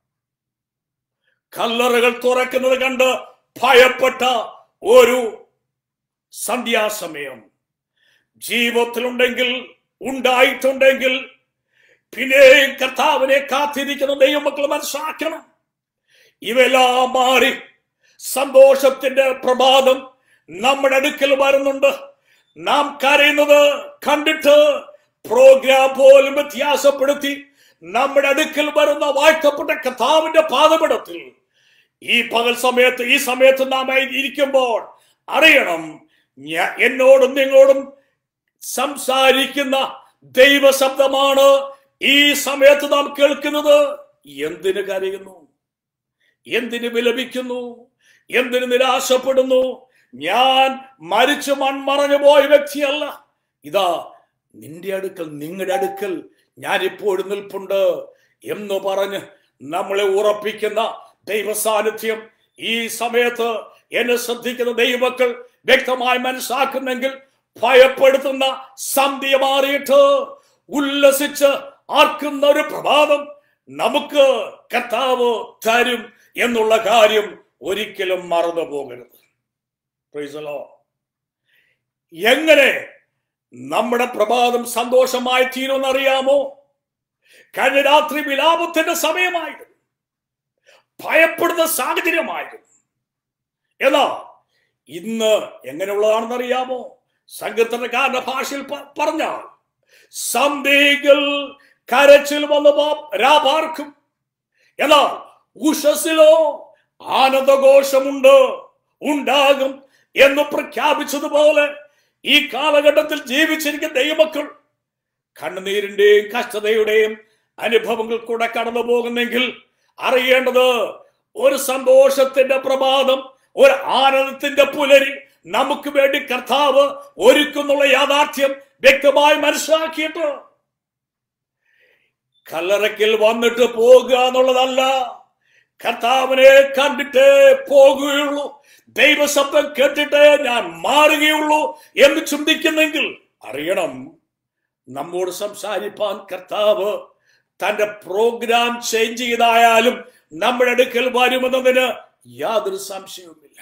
കല്ലറകൾ തുറക്കുന്നത് കണ്ട് ഭയപ്പെട്ട ഒരു സന്ധ്യാസമയം ജീവിതത്തിലുണ്ടെങ്കിൽ ഉണ്ടായിട്ടുണ്ടെങ്കിൽ പിന്നെയും കർത്താവിനെ കാത്തിരിക്കുന്ന ദൈവമക്കൾ മനസ്സിലാക്കണം ഇവയെല്ലാം മാറി സന്തോഷത്തിന്റെ പ്രഭാതം നമ്മുടെ അടുക്കൽ വരുന്നുണ്ട് നാം കരയുന്നത് കണ്ടിട്ട് പ്രോഗ്രാം പോലും വ്യത്യാസപ്പെടുത്തി നമ്മുടെ അടുക്കൽ വരുന്ന വാഴ്ത്തപ്പെട്ട കർത്താവിന്റെ പാതപടത്തിൽ ഈ പകൽ സമയത്ത് ഈ സമയത്ത് നാം ഇരിക്കുമ്പോൾ അറിയണം ഞാ- എന്നോടും നിങ്ങളോടും സംസാരിക്കുന്ന ദൈവശബ്ദമാണ് ഈ സമയത്ത് നാം കേൾക്കുന്നത് എന്തിന് കരയുന്നു എന്തിന് വിലപിക്കുന്നു എന്തിന് നിരാശപ്പെടുന്നു ഞാൻ മരിച്ചു മൺമറഞ്ഞു പോയ വ്യക്തിയല്ല ഇതാ നിന്റെ അടുക്കൽ നിങ്ങളുടെ അടുക്കൽ ഞാൻ ഇപ്പോഴും നിൽപ്പുണ്ട് എന്ന് പറഞ്ഞ് നമ്മളെ ഉറപ്പിക്കുന്ന ദൈവ സാന്നിധ്യം ഈ സമയത്ത് എന്നെ ശ്രദ്ധിക്കുന്ന ദൈവമക്കൾ വ്യക്തമായി മനസ്സിലാക്കുന്നെങ്കിൽ ഭയപ്പെടുത്തുന്ന സന്ധ്യ മാറിയിട്ട് ഉല്ലസിച്ച് ആർക്കുന്ന ഒരു പ്രഭാതം നമുക്ക് കർത്താവ് തരും എന്നുള്ള കാര്യം ഒരിക്കലും മറന്നു പോകരുത് Praise the Lord. എങ്ങനെ നമ്മുടെ പ്രഭാതം സന്തോഷമായി തീരുമെന്ന് അറിയാമോ കഴിഞ്ഞ രാത്രി വിലാപത്തിന്റെ സമയമായിരുന്നു ഭയപ്പെടുന്ന സാഹചര്യമായിരുന്നു എന്നാ ഇന്ന് എങ്ങനെയുള്ളതാണെന്ന് അറിയാമോ സംഘടനക്കാരുടെ ഭാഷയിൽ പ- പറഞ്ഞാൽ സന്ധികൾ കരച്ചിൽ വന്ന് പാ- രാപാർക്കും എന്നാൽ ഉഷസിലോ ആനന്ദഘോഷമുണ്ട് ഉണ്ടാകും എന്ന് പ്രഖ്യാപിച്ചതുപോലെ ഈ കാലഘട്ടത്തിൽ ജീവിച്ചിരിക്കുന്ന ദൈവമക്കൾ കണ്ണുനീരിന്റെയും കഷ്ടതയുടെയും അനുഭവങ്ങൾ കൂടെ കടന്നു പോകുന്നെങ്കിൽ അറിയേണ്ടത് ഒരു സന്തോഷത്തിന്റെ പ്രഭാതം ഒരു ആനന്ദത്തിന്റെ പുലരി നമുക്ക് വേണ്ടി കർത്താവ് ഒരുക്കുന്നുള്ള യാഥാർത്ഥ്യം വ്യക്തമായി മനസ്സിലാക്കിയിട്ട് കല്ലറയ്ക്കൽ വന്നിട്ട് പോകുക എന്നുള്ളതല്ല കർത്താവിനെ കണ്ടിട്ടേ പോകുകയുള്ളൂ ദൈവശബ്ദം കേട്ടിട്ടേ ഞാൻ മാറുകയുള്ളൂ എന്ന് ചിന്തിക്കുന്നെങ്കിൽ അറിയണം നമ്മോട് സംസാരിപ്പാൻ കർത്താവ് തന്റെ പ്രോഗ്രാം ചേഞ്ച് ചെയ്തായാലും നമ്മുടെ അടുക്കൽ വരുമെന്നതിന് യാതൊരു സംശയവുമില്ല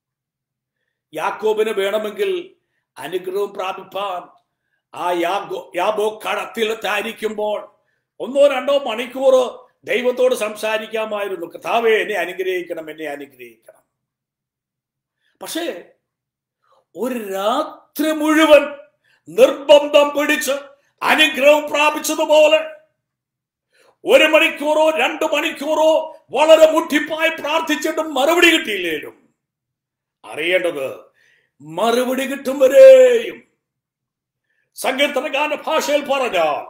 യാക്കോബിന് വേണമെങ്കിൽ അനുഗ്രഹം പ്രാപിപ്പാൻ ആ യാഗോ യാബോ കടത്തിലത്തായിരിക്കുമ്പോൾ ഒന്നോ രണ്ടോ മണിക്കൂർ ദൈവത്തോട് സംസാരിക്കാമായിരുന്നു കർത്താവെ എന്നെ അനുഗ്രഹിക്കണം എന്നെ അനുഗ്രഹിക്കണം പക്ഷേ ഒരു രാത്രി മുഴുവൻ നിർബന്ധം പിടിച്ച് അനുഗ്രഹം പ്രാപിച്ചതുപോലെ ഒരു മണിക്കൂറോ രണ്ട് മണിക്കൂറോ വളരെ മുട്ടിപ്പായി പ്രാർത്ഥിച്ചിട്ടും മറുപടി കിട്ടിയില്ലേലും അറിയേണ്ടത് മറുപടി കിട്ടും വരെയും സങ്കീർത്തനഗാന ഭാഷയിൽ പറഞ്ഞാൽ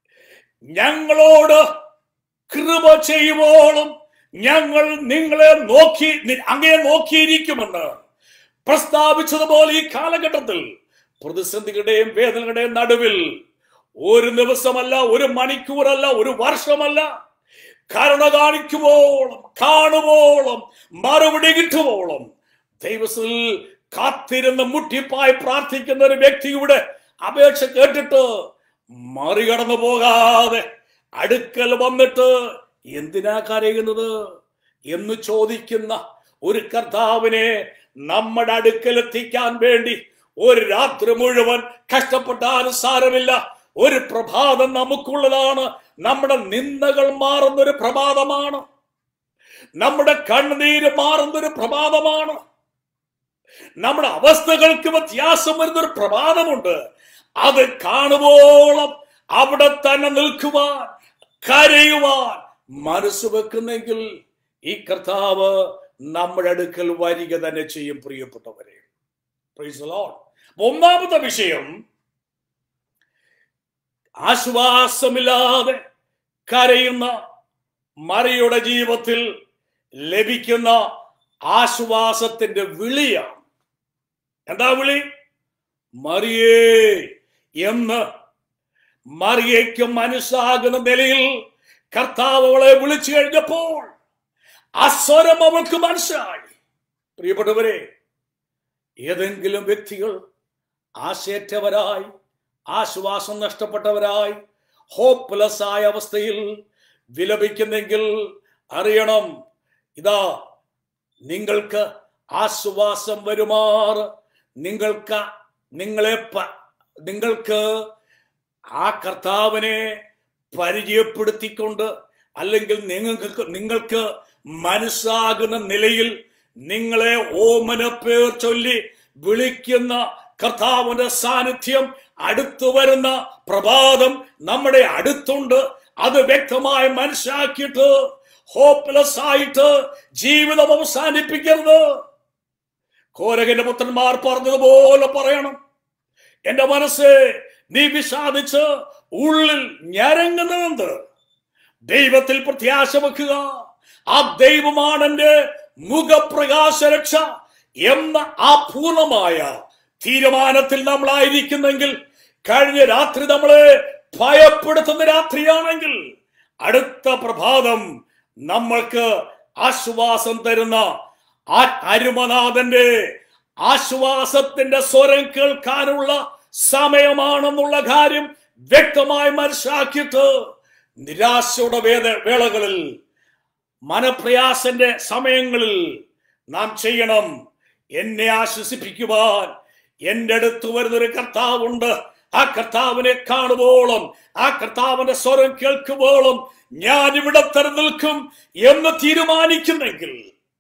ഞങ്ങളോട് കൃപ ചെയ്യുവോളം ഞങ്ങൾ നിങ്ങളെ നോക്കി നി- അങ്ങയെ നോക്കിയിരിക്കുമെന്ന് പ്രസ്താവിച്ചതുപോലെ ഈ കാലഘട്ടത്തിൽ പ്രതിസന്ധികളുടെയും വേദനകളുടെയും നടുവിൽ ഒരു ദിവസമല്ല ഒരു മണിക്കൂറല്ല ഒരു വർഷമല്ല കരുണ കാണിക്കുവോളം കാണുവോളം മറുപടി കിട്ടുവോളം ദൈവത്തിൽ കാത്തിരുന്ന് മുട്ടിപ്പായി പ്രാർത്ഥിക്കുന്ന ഒരു വ്യക്തിയുടെ അപേക്ഷ കേട്ടിട്ട് മറികടന്നു പോകാതെ അടുക്കൽ വന്നിട്ട് എന്തിനാ കരയുന്നത് എന്ന് ചോദിക്കുന്ന ഒരു കർത്താവിനെ നമ്മുടെ അടുക്കൽ എത്തിക്കാൻ വേണ്ടി ഒരു രാത്രി മുഴുവൻ കഷ്ടപ്പെട്ടാലും സാരമില്ല ഒരു പ്രഭാതം നമുക്കുള്ളതാണ് നമ്മുടെ നിന്ദകൾ മാറുന്ന ഒരു പ്രഭാതമാണ് നമ്മുടെ കണ്ണുനീര് മാറുന്ന ഒരു പ്രഭാതമാണ് നമ്മുടെ അവസ്ഥകൾക്ക് വ്യത്യാസം വരുന്ന ഒരു പ്രഭാതമുണ്ട് അത് കാണുവോളം അവിടെ തന്നെ നിൽക്കുവാൻ കരയുവാൻ മനസ്സ് വെക്കുന്നെങ്കിൽ ഈ കർത്താവ് നമ്മുടെ അടുക്കൽ വരിക തന്നെ ചെയ്യും പ്രിയപ്പെട്ടവരെ Praise the Lord. അപ്പൊ ഒന്നാമത്തെ വിഷയം ആശ്വാസമില്ലാതെ കരയുന്ന മറിയുടെ ജീവിതത്തിൽ ലഭിക്കുന്ന ആശ്വാസത്തിന്റെ വിളിയാണ് എന്താ വിളി മറിയേ എന്ന് മറിയയ്ക്ക് മനസ്സാകുന്ന നിലയിൽ കർത്താവ് അവളെ വിളിച്ചു കഴിഞ്ഞപ്പോൾ അസ്വരം അവൾക്ക് മനസ്സിലായി പ്രിയപ്പെട്ടവരെ ഏതെങ്കിലും വ്യക്തികൾ ആശയറ്റവരായി ആശ്വാസം നഷ്ടപ്പെട്ടവരായി ഹോപ്പ്ലെസ് ആയ അവസ്ഥയിൽ വിലപിക്കുന്നെങ്കിൽ അറിയണം ഇതാ നിങ്ങൾക്ക് ആശ്വാസം വരുമാറ് നിങ്ങൾക്ക് നിങ്ങളെ പ- നിങ്ങൾക്ക് ആ കർത്താവിനെ പരിചയപ്പെടുത്തിക്കൊണ്ട് അല്ലെങ്കിൽ നിങ്ങൾക്ക് നിങ്ങൾക്ക് മനസ്സാകുന്ന നിലയിൽ നിങ്ങളെ ഓമന പേർ ചൊല്ലി വിളിക്കുന്ന കർത്താവിന്റെ സാന്നിധ്യം അടുത്തു വരുന്ന പ്രഭാതം നമ്മുടെ അടുത്തുണ്ട് അത് വ്യക്തമായി മനസ്സിലാക്കിയിട്ട് ഹോപ്പ്ലെസ് ആയിട്ട് ജീവിതം അവസാനിപ്പിക്കരുത് കോരകന്റെ പുത്രന്മാർ പറഞ്ഞതുപോലെ പറയണം എന്റെ മനസ്സ് നീ വിഷാദിച്ച് ഉള്ളിൽ ഞരങ്ങുന്നത് ദൈവത്തിൽ പ്രത്യാശ വെക്കുക ആ ദൈവമാണ് എന്റെ മുഖപ്രകാശ രക്ഷ എന്ന ആ പൂർണ്ണമായ തീരുമാനത്തിൽ നമ്മളായിരിക്കുന്നെങ്കിൽ കഴിഞ്ഞ രാത്രി നമ്മളെ ഭയപ്പെടുത്തുന്ന രാത്രിയാണെങ്കിൽ അടുത്ത പ്രഭാതം നമ്മൾക്ക് ആശ്വാസം തരുന്ന ആ അരുമനാഥന്റെ ആശ്വാസത്തിന്റെ സ്വരം കേൾക്കാനുള്ള സമയമാണെന്നുള്ള കാര്യം വ്യക്തമായി മനസ്സിലാക്കിയിട്ട് നിരാശയുടെ വേദ വേളകളിൽ മനപ്രയാസന്റെ സമയങ്ങളിൽ നാം ചെയ്യണം എന്നെ ആശ്വസിപ്പിക്കുവാൻ എന്റെ അടുത്ത് വരുന്നൊരു കർത്താവുണ്ട് ആ കർത്താവിനെ കാണുവോളം ആ കർത്താവിന്റെ സ്വരം കേൾക്കുവോളം ഞാൻ ഇവിടെ തന്നെ നിൽക്കും എന്ന് തീരുമാനിക്കുന്നെങ്കിൽ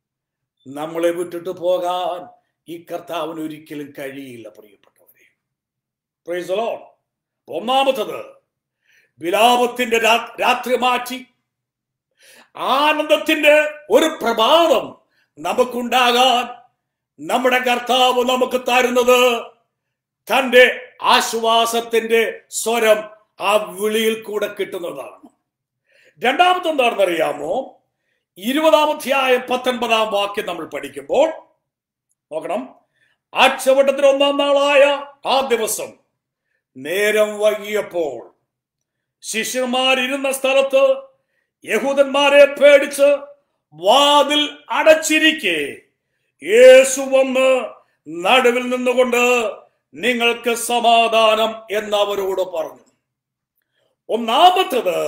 നമ്മളെ വിട്ടിട്ട് പോകാൻ ഈ കർത്താവിന് ഒരിക്കലും കഴിയില്ല പ്രിയപ്പെട്ടവരെ Praise the Lord. ഒന്നാമത്തത് വിലാപത്തിന്റെ രാ- രാത്രി മാറ്റി ആനന്ദത്തിന്റെ ഒരു പ്രഭാതം നമുക്കുണ്ടാകാൻ നമ്മുടെ കർത്താവ് നമുക്ക് തരുന്നത് തന്റെ ആശ്വാസത്തിന്റെ സ്വരം ആ വിളിയിൽ കൂടെ കിട്ടുന്നതാണ് രണ്ടാമത്തെ എന്താണെന്ന് അറിയാമോ ഇരുപതാം അധ്യായം പത്തൊൻപതാം വാക്യം നമ്മൾ പഠിക്കുമ്പോൾ നോക്കണം ആഴ്ചവട്ടത്തിന് ഒന്നാം നാളായ ആ ദിവസം നേരം വൈകിയപ്പോൾ ശിഷ്യന്മാരിരുന്ന സ്ഥലത്ത് യഹൂദന്മാരെ പേടിച്ച് വാതിൽ അടച്ചിരിക്കെ യേശു വന്ന് നടുവിൽ നിന്നുകൊണ്ട് നിങ്ങൾക്ക് സമാധാനം എന്ന് അവരോട് പറഞ്ഞു ഒന്നാമത്തത്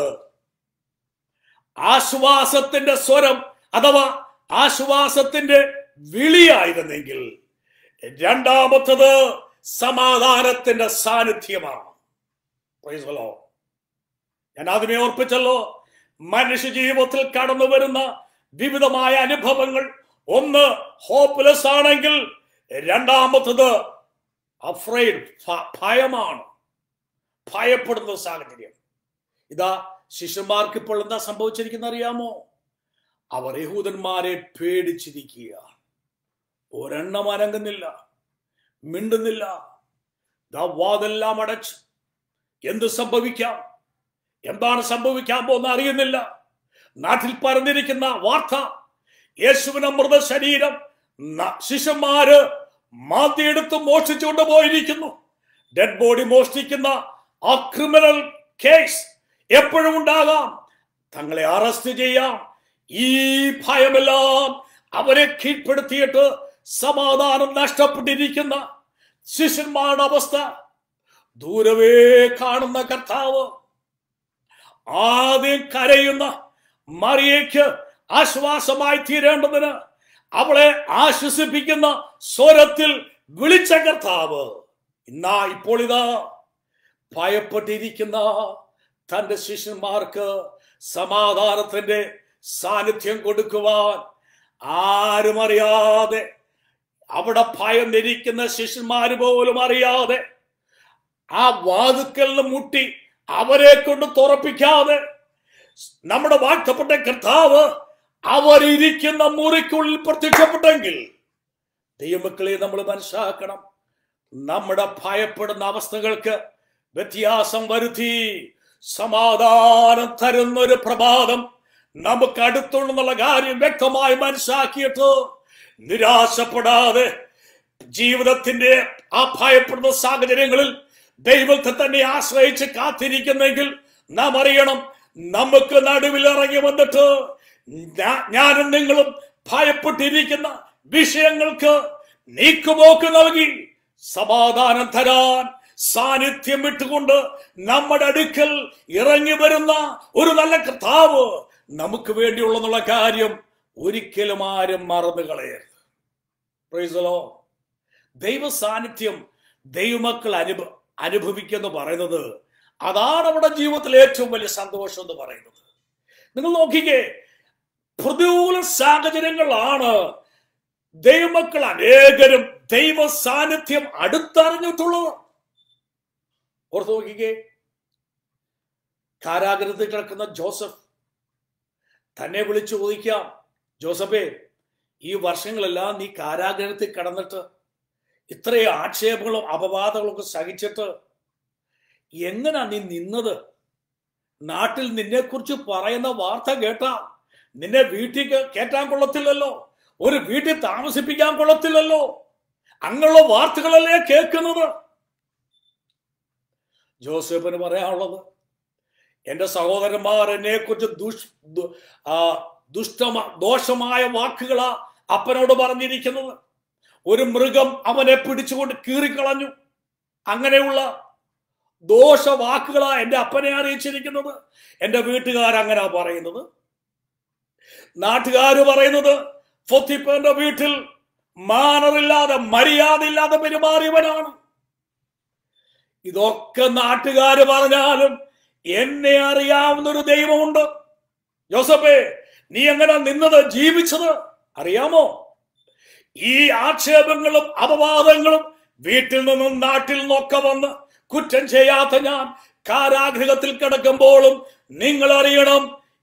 ആശ്വാസത്തിന്റെ സ്വരം അഥവാ ആശ്വാസത്തിന്റെ വിളിയായിരുന്നെങ്കിൽ രണ്ടാമത്തത് സമാധാനത്തിന്റെ സാന്നിധ്യമാണ് Praise the Lord. ഞാൻ ആദ്യമേ ഓർപ്പിച്ചല്ലോ മനുഷ്യ ജീവിതത്തിൽ കടന്നു വരുന്ന വിവിധമായ അനുഭവങ്ങൾ ഒന്ന് ഹോപ്പ്ലെസ് ആണെങ്കിൽ രണ്ടാമത്തത് അഫ്രൈഡ് ഭയമാണ് ഭയപ്പെടുന്ന സാഹചര്യം ഇതാ ശിഷ്യന്മാർക്ക് ഇപ്പോൾ എന്താ സംഭവിച്ചിരിക്കുന്ന അറിയാമോ അവർ യഹൂദന്മാരെ പേടിച്ചിരിക്കുക ഒരെണ്ണം അനങ്ങുന്നില്ല മിണ്ടുന്നില്ല ദാ വാതെല്ലാം അടച്ച് എന്ത് സംഭവിക്കാം എന്താണ് സംഭവിക്കാൻ പോകുന്ന അറിയുന്നില്ല നാട്ടിൽ പരന്നിരിക്കുന്ന വാർത്ത യേശുവിന്റെ മൃതശരീരം ന- ശിഷ്യന്മാര് മാന്തിയെടുത്ത് മോഷ്ടിച്ചുകൊണ്ട് പോയിരിക്കുന്നു ഡെഡ് ബോഡി മോഷ്ടിക്കുന്ന ആ ക്രിമിനൽ കേസ് എപ്പോഴും ഉണ്ടാകാം തങ്ങളെ അറസ്റ്റ് ചെയ്യാം ഈ ഭയമെല്ലാം അവരെ കീഴ്പ്പെടുത്തിയിട്ട് സമാധാനം നഷ്ടപ്പെട്ടിരിക്കുന്ന ശിഷ്യന്മാരുടെ അവസ്ഥ ദൂരവേ കാണുന്ന കർത്താവ് ആദ്യം കരയുന്ന മറിയയ്ക്ക് ആശ്വാസമായി തീരേണ്ടതിന് അവളെ ആശ്വസിപ്പിക്കുന്ന സ്വരത്തിൽ വിളിച്ച കർത്താവ് ഇന്നാ ഇപ്പോൾ ഇതാ ഭയപ്പെട്ടിരിക്കുന്ന തന്റെ ശിഷ്യന്മാർക്ക് സമാധാനത്തിന്റെ സാന്നിധ്യം കൊടുക്കുവാൻ ആരും അറിയാതെ അവിടെ ഭയന്നിരിക്കുന്ന ശിഷ്യന്മാര് പോലും അറിയാതെ ആ വാതുക്കലിന് മുട്ടി അവരെ കൊണ്ട് തുറപ്പിക്കാതെ നമ്മുടെ വാഴ്ത്തപ്പെട്ട കർത്താവ് അവരിയ്ക്കുന്ന മുറിക്കുള്ളിൽ പ്രത്യക്ഷപ്പെട്ടെങ്കിൽ ദൈവമക്കളെ നമ്മൾ മനസ്സിലാക്കണം നമ്മുടെ ഭയപ്പെടുന്ന അവസ്ഥകൾക്ക് വ്യത്യാസം വരുത്തി സമാധാനം തരുന്ന ഒരു പ്രഭാതം നമുക്ക് അടുത്തുണ്ടെന്നുള്ള കാര്യം വ്യക്തമായി മനസ്സിലാക്കിയിട്ട് നിരാശപ്പെടാതെ ജീവിതത്തിന്റെ ആ ഭയപ്പെടുന്ന സാഹചര്യങ്ങളിൽ ദൈവത്തെ തന്നെ ആശ്രയിച്ച് കാത്തിരിക്കുന്നെങ്കിൽ നാം അറിയണം നമുക്ക് നടുവിൽ ഇറങ്ങി വന്നിട്ട് ഞാ- ഞാനും നിങ്ങളും ഭയപ്പെട്ടിരിക്കുന്ന വിഷയങ്ങൾക്ക് നീക്കുപോക്ക് നൽകി സമാധാനം തരാൻ സാന്നിധ്യം വിട്ടുകൊണ്ട് നമ്മുടെ അടുക്കൽ ഇറങ്ങി വരുന്ന ഒരു നല്ല കർത്താവ് നമുക്ക് വേണ്ടിയുള്ളെന്നുള്ള കാര്യം ഒരിക്കലും ആരും മറന്നു കളയരുത് Praise the Lord. ദൈവ സാന്നിധ്യം ദൈവമക്കൾ അനുഭ അനുഭവിക്കുന്ന പറയുന്നത് അതാണ് നമ്മുടെ ജീവിതത്തിലെ ഏറ്റവും വലിയ സന്തോഷം എന്ന് പറയുന്നത് നിങ്ങൾ നോക്കിക്കേ പ്രതികൂല സാഹചര്യങ്ങളാണ് ദൈവമക്കൾ അനേകരും ദൈവ സാന്നിധ്യം അടുത്തറിഞ്ഞിട്ടുള്ളത് ഓർത്ത് നോക്കിക്കേ കാരാഗ്രഹത്തിൽ കിടക്കുന്ന ജോസഫ് തന്നെ വിളിച്ചു ചോദിക്കാം ജോസഫേ ഈ വർഷങ്ങളെല്ലാം നീ കാരാഗ്രഹത്തിൽ കിടന്നിട്ട് ഇത്രയും ആക്ഷേപങ്ങളും അപവാദങ്ങളും ഒക്കെ സഹിച്ചിട്ട് എങ്ങനാ നീ നിന്നത് നാട്ടിൽ നിന്നെക്കുറിച്ച് പറയുന്ന വാർത്ത കേട്ടാ നിന്നെ വീട്ടിൽ കേ- കേറ്റാൻ കൊള്ളത്തില്ലല്ലോ ഒരു വീട്ടിൽ താമസിപ്പിക്കാൻ കൊള്ളത്തില്ലല്ലോ അങ്ങനെയുള്ള വാർത്തകളല്ലേ കേൾക്കുന്നത് ജോസഫിന് പറയാനുള്ളത് എന്റെ സഹോദരന്മാർ എന്നെ കുറിച്ച് ദുഷ് ദു- ആ, ദുഷ്ടമ ദോഷമായ വാക്കുകളാ അപ്പനോട് പറഞ്ഞിരിക്കുന്നത് ഒരു മൃഗം അവനെ പിടിച്ചുകൊണ്ട് കീറിക്കളഞ്ഞു അങ്ങനെയുള്ള ദോഷ വാക്കുകളാ എന്റെ അപ്പനെ അറിയിച്ചിരിക്കുന്നത് എന്റെ വീട്ടുകാർ അങ്ങനെ പറയുന്നത് നാട്ടുകാര് പറയുന്നത് ഫൊത്തിപ്പന്റെ വീട്ടിൽ മാനറില്ലാതെ മര്യാദയില്ലാതെ പെരുമാറിയവനാണ് ഇതൊക്കെ നാട്ടുകാര് പറഞ്ഞാലും എന്നെ അറിയാവുന്ന ഒരു ദൈവമുണ്ട് ജോസഫേ നീ എങ്ങനെ നിന്നത് ജീവിച്ചത് അറിയാമോ ഈ ആക്ഷേപങ്ങളും അപവാദങ്ങളും വീട്ടിൽ നിന്നും നാട്ടിൽ നിന്നൊക്കെ വന്ന് കുറ്റം ചെയ്യാത്ത ഞാൻ കാരാഗൃഹത്തിൽ കിടക്കുമ്പോഴും നിങ്ങൾ അറിയണം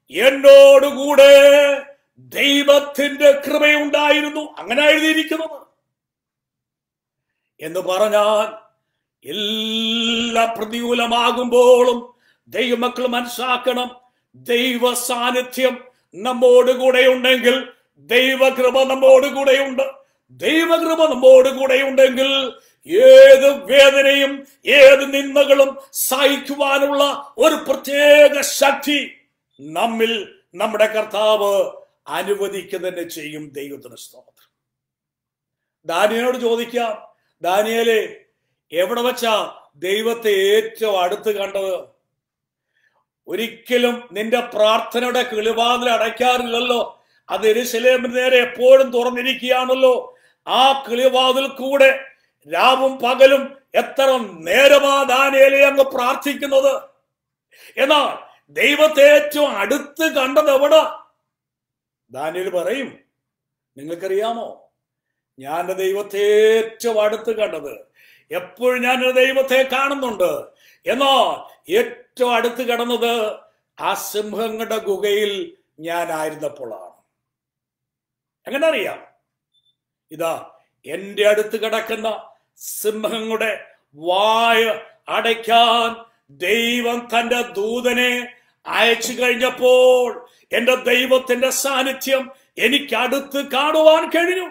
എന്നോടുകൂടെ ദൈവത്തിന്റെ കൃപയുണ്ടായിരുന്നു അങ്ങനെ എഴുതിയിരിക്കുന്നത് എന്ന് പറഞ്ഞാൽ എല്ലാം പ്രതികൂലമാകുമ്പോഴും ദൈവമക്കൾ മനസ്സിലാക്കണം ദൈവ സാന്നിധ്യം നമ്മോടുകൂടെ ഉണ്ടെങ്കിൽ ദൈവകൃപ നമ്മോടുകൂടെ ഉണ്ട് ദൈവകൃപ നമ്മോടുകൂടെ ഉണ്ടെങ്കിൽ ഏത് വേദനയും ഏത് നിന്ദകളും സഹിക്കുവാനുള്ള ഒരു പ്രത്യേക ശക്തി നമ്മിൽ നമ്മുടെ കർത്താവ് അനുവദിക്കുക തന്നെ ചെയ്യും ദൈവത്തിന് സ്തോത്രം ദാനിയനോട് ചോദിക്കാം ദാനിയലെ എവിടെ വെച്ചാ ദൈവത്തെ ഏറ്റവും അടുത്ത് കണ്ടത് ഒരിക്കലും നിന്റെ പ്രാർത്ഥനയുടെ കിളിവാതിൽ അടയ്ക്കാറില്ലല്ലോ അത് എരുസലേമിന് നേരെ എപ്പോഴും തുറന്നിരിക്കുകയാണല്ലോ ആ കിളിവാതിൽ കൂടെ രാവും പകലും എത്ര നേരമാ ദാനിയേലെ അങ്ങ് പ്രാർത്ഥിക്കുന്നത് എന്നാൽ ദൈവത്തെ ഏറ്റവും അടുത്ത് കണ്ടത് എവിടെ ദാനിയൽ പറയും നിങ്ങൾക്കറിയാമോ ഞാൻ എൻ്റെ ദൈവത്തെ ഏറ്റവും അടുത്ത് കണ്ടത് എപ്പോഴും ഞാൻ എൻ്റെ ദൈവത്തെ കാണുന്നുണ്ട് എന്നാൽ ഏറ്റവും അടുത്ത് കിടന്നത് ആ സിംഹങ്ങളുടെ ഗുഹയിൽ ഞാനായിരുന്നപ്പോഴാണ് എങ്ങനെ അറിയാം ഇതാ എന്റെ അടുത്ത് കിടക്കുന്ന സിംഹങ്ങളുടെ വായ അടയ്ക്കാൻ ദൈവം തന്റെ ദൂതനെ അയച്ചു കഴിഞ്ഞപ്പോൾ എന്റെ ദൈവത്തിന്റെ സാന്നിധ്യം എനിക്ക് അടുത്ത് കാണുവാൻ കഴിഞ്ഞു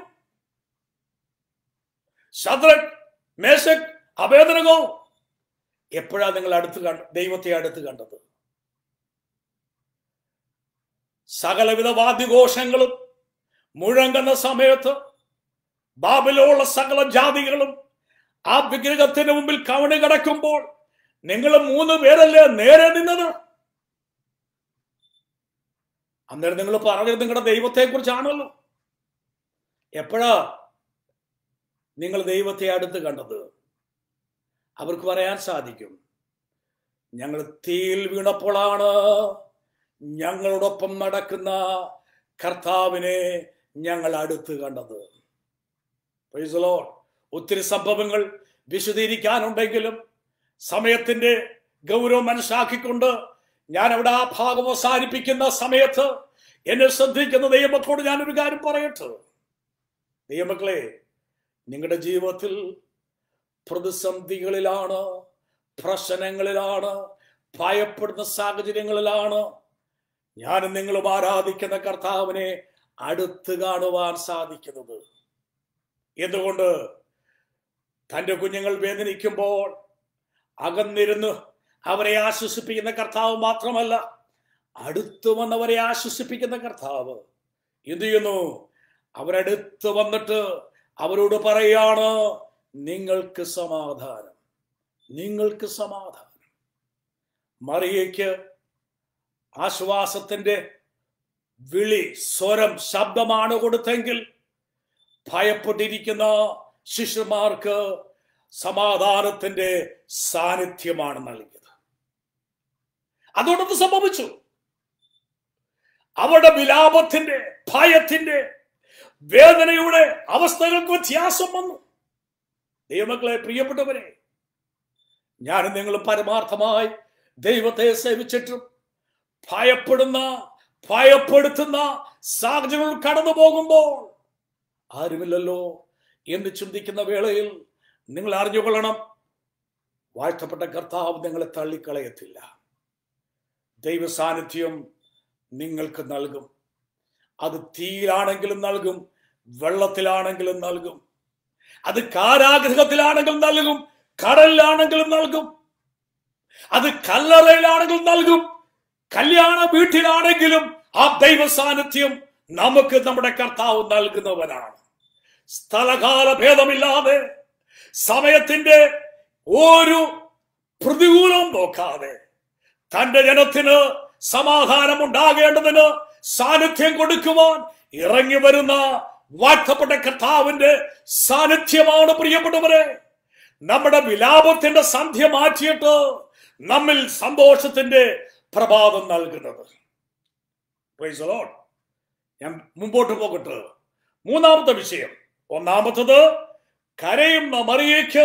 ശദ്രക് മേശക് അഭേദനകോ എപ്പോഴാ നിങ്ങൾ അടുത്ത് കണ്ട ദൈവത്തെ അടുത്ത് കണ്ടത് സകലവിധ വാദ്യഘോഷങ്ങളും മുഴങ്ങുന്ന സമയത്ത് ബാബിലുള്ള സകല ജാതികളും ആ വിഗ്രഹത്തിന് മുമ്പിൽ കവണി കിടക്കുമ്പോൾ നിങ്ങൾ മൂന്ന് പേരല്ലേ നേരെ നിന്നത് അന്നേരം നിങ്ങൾ പറഞ്ഞത് നിങ്ങളുടെ ദൈവത്തെ കുറിച്ചാണല്ലോ എപ്പോഴാ നിങ്ങൾ ദൈവത്തെ അടുത്ത് കണ്ടത് അവർക്ക് പറയാൻ സാധിക്കും ഞങ്ങൾ തീയിൽ വീണപ്പോഴാണ് ഞങ്ങളോടൊപ്പം നടക്കുന്ന കർത്താവിനെ ഞങ്ങൾ അടുത്ത് കണ്ടത് Praise the Lord. ഒത്തിരി സംഭവങ്ങൾ വിശദീകരിക്കാനുണ്ടെങ്കിലും സമയത്തിന്റെ ഗൗരവം മനസ്സിലാക്കിക്കൊണ്ട് ഞാൻ അവിടെ ആ ഭാഗം അവസാനിപ്പിക്കുന്ന സമയത്ത് എന്നെ ശ്രദ്ധിക്കുന്ന ദൈവമക്കളോട് ഞാനൊരു കാര്യം പറയട്ടെ ദൈവമക്കളെ നിങ്ങളുടെ ജീവിതത്തിൽ പ്രതിസന്ധികളിലാണ് പ്രശ്നങ്ങളിലാണ് ഭയപ്പെടുന്ന സാഹചര്യങ്ങളിലാണ് ഞാനും നിങ്ങളും ആരാധിക്കുന്ന കർത്താവിനെ അടുത്ത് കാണുവാൻ സാധിക്കുന്നത് എന്തുകൊണ്ട് തൻ്റെ കുഞ്ഞുങ്ങൾ വേദനിക്കുമ്പോൾ അകന്നിരുന്ന് അവരെ ആശ്വസിപ്പിക്കുന്ന കർത്താവ് മാത്രമല്ല അടുത്തു വന്നവരെ ആശ്വസിപ്പിക്കുന്ന കർത്താവ് എന്ത് ചെയ്യുന്നു അവരടുത്ത് വന്നിട്ട് അവരോട് പറയാണ് നിങ്ങൾക്ക് സമാധാനം നിങ്ങൾക്ക് സമാധാനം മറിയയ്ക്ക് ആശ്വാസത്തിന്റെ വിളി സ്വരം ശബ്ദമാണ് കൊടുത്തെങ്കിൽ ഭയപ്പെട്ടിരിക്കുന്ന ശിഷ്യന്മാർക്ക് സമാധാനത്തിന്റെ സാന്നിധ്യമാണ് നൽകിയത് അതുകൊണ്ടത് സംഭവിച്ചു അവരുടെ വിലാപത്തിന്റെ ഭയത്തിന്റെ വേദനയുടെ അവസ്ഥകൾക്ക് വ്യത്യാസം വന്നു ദൈവമക്കളെ പ്രിയപ്പെട്ടവരെ ഞാനും നിങ്ങൾ പരമാർത്ഥമായി ദൈവത്തെ സേവിച്ചിട്ടും ഭയപ്പെടുന്ന ഭയപ്പെടുത്തുന്ന സാഹചര്യങ്ങൾ കടന്നു പോകുമ്പോൾ ആരുമില്ലല്ലോ എന്ന് ചിന്തിക്കുന്ന വേളയിൽ നിങ്ങൾ അറിഞ്ഞുകൊള്ളണം വാഴ്ത്തപ്പെട്ട കർത്താവ് നിങ്ങളെ തള്ളിക്കളയത്തില്ല ദൈവ സാന്നിധ്യം നിങ്ങൾക്ക് നൽകും അത് തീയിലാണെങ്കിലും നൽകും വെള്ളത്തിലാണെങ്കിലും നൽകും അത് കാരാഗ്രഹത്തിലാണെങ്കിലും നൽകും കടലിലാണെങ്കിലും നൽകും അത് കല്ലറയിലാണെങ്കിലും നൽകും കല്യാണ വീട്ടിലാണെങ്കിലും ആ ദൈവ സാന്നിധ്യം നമുക്ക് നമ്മുടെ കർത്താവ് നൽകുന്നവനാണ് സ്ഥലകാല ഭേദമില്ലാതെ സമയത്തിന്റെ ഒരു പ്രതികൂലം നോക്കാതെ തന്റെ ജനത്തിന് സമാധാനം ഉണ്ടാകേണ്ടതിന് സാന്നിധ്യം കൊടുക്കുവാൻ ഇറങ്ങി വരുന്ന വാഴ്ത്തപ്പെട്ട കർത്താവിന്റെ സാന്നിധ്യമാണ് പ്രിയപ്പെട്ടവരെ നമ്മുടെ വിലാപത്തിന്റെ സന്ധ്യ മാറ്റിയിട്ട് നമ്മിൽ സന്തോഷത്തിന്റെ പ്രഭാതം നൽകുന്നത് Praise the Lord. ഞാൻ മുമ്പോട്ട് പോകട്ടെ മൂന്നാമത്തെ വിഷയം ഒന്നാമത്തത് കരയുന്ന മറിയയ്ക്ക്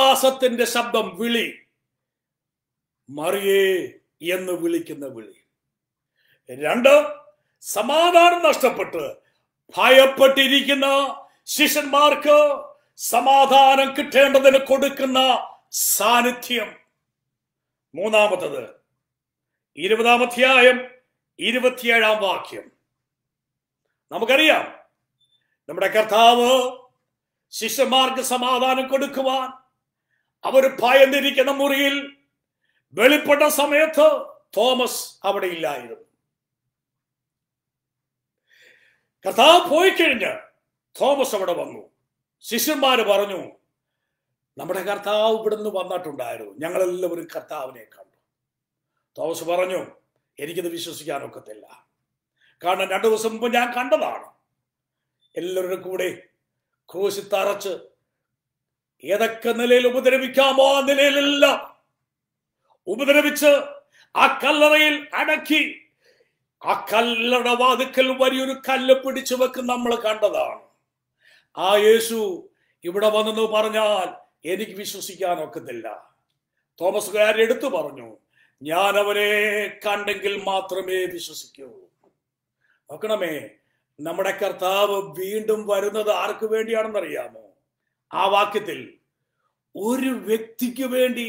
ആശ്വാസത്തിന്റെ ശബ്ദം വിളി മറിയേ എന്ന് വിളിക്കുന്ന വിളി രണ്ട് സമാധാനം നഷ്ടപ്പെട്ട് ഭയപ്പെട്ടിരിക്കുന്ന ശിഷ്യന്മാർക്ക് സമാധാനം കിട്ടേണ്ടതിന് കൊടുക്കുന്ന സാന്നിധ്യം മൂന്നാമത്തത് ഇരുപതാം അധ്യായം ഇരുപത്തിയേഴാം വാക്യം നമുക്കറിയാം നമ്മുടെ കർത്താവ് ശിഷ്യന്മാർക്ക് സമാധാനം കൊടുക്കുവാൻ അവർ ഭയന്നിരിക്കുന്ന മുറിയിൽ വെളിപ്പെട്ട സമയത്ത് തോമസ് അവിടെ ഇല്ലായിരുന്നു കർത്താവ് പോയി കഴിഞ്ഞ് തോമസ് അവിടെ വന്നു ശിഷ്യന്മാര് പറഞ്ഞു നമ്മുടെ കർത്താവ് ഇവിടുന്ന് വന്നിട്ടുണ്ടായിരുന്നു ഞങ്ങളെല്ലാവരും കർത്താവിനെ കണ്ടു തോമസ് പറഞ്ഞു എനിക്കിത് വിശ്വസിക്കാൻ ഒക്കത്തില്ല കാരണം രണ്ടു ദിവസം മുമ്പ് ഞാൻ കണ്ടതാണ് എല്ലാവരുടെ കൂടെ ക്രൂശി തറച്ച് ഏതൊക്കെ നിലയിൽ ഉപദ്രവിക്കാമോ ആ നിലയിലെല്ലാം ഉപദ്രവിച്ച് ആ കല്ലറയിൽ അടക്കി ആ കല്ലറ വാതുക്കൽ വലിയൊരു കല്ല് പിടിച്ചു വെക്കും നമ്മൾ കണ്ടതാണ് ആ യേശു ഇവിടെ വന്നെന്ന് പറഞ്ഞാൽ എനിക്ക് വിശ്വസിക്കാൻ ഒക്കത്തില്ല തോമസുകാർ എടുത്തു പറഞ്ഞു ഞാൻ അവരെ കണ്ടെങ്കിൽ മാത്രമേ വിശ്വസിക്കൂ നോക്കണമേ നമ്മുടെ കർത്താവ് വീണ്ടും വരുന്നത് ആർക്ക് വേണ്ടിയാണെന്ന് അറിയാമോ ആ വാക്യത്തിൽ ഒരു വ്യക്തിക്ക് വേണ്ടി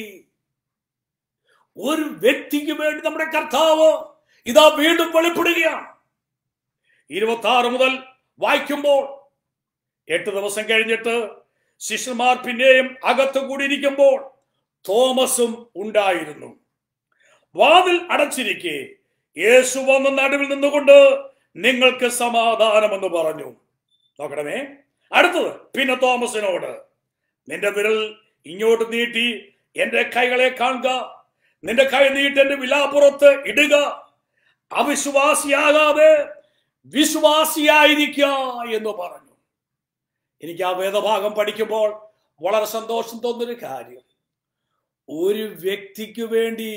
ഒരു വ്യക്തിക്ക് വേണ്ടി നമ്മുടെ കർത്താവ് ഇതാ വീണ്ടും വെളിപ്പെടുകയാണ് ഇരുപത്തി ആറ് മുതൽ വായിക്കുമ്പോൾ എട്ട് ദിവസം കഴിഞ്ഞിട്ട് ശിഷ്യന്മാർ പിന്നെയും അകത്ത് കൂടിയിരിക്കുമ്പോൾ തോമസും ഉണ്ടായിരുന്നു വാതിൽ അടച്ചിരിക്കെ യേശു വന്ന നടുവിൽ നിന്നുകൊണ്ട് നിങ്ങൾക്ക് സമാധാനമെന്ന് പറഞ്ഞു നോക്കണമേ അടുത്തത് പിന്നെ തോമസിനോട് നിന്റെ വിരൽ ഇങ്ങോട്ട് നീട്ടി എന്റെ കൈകളെ കാണുക നിന്റെ കൈ നീട്ടി എന്റെ വിലാപ്പുറത്ത് ഇടുക അവിശ്വാസിയാകാതെ വിശ്വാസിയായിരിക്കുക എന്ന് പറഞ്ഞു എനിക്ക് ആ വേദഭാഗം പഠിക്കുമ്പോൾ വളരെ സന്തോഷം തോന്നുന്നൊരു കാര്യം ഒരു വ്യക്തിക്ക് വേണ്ടി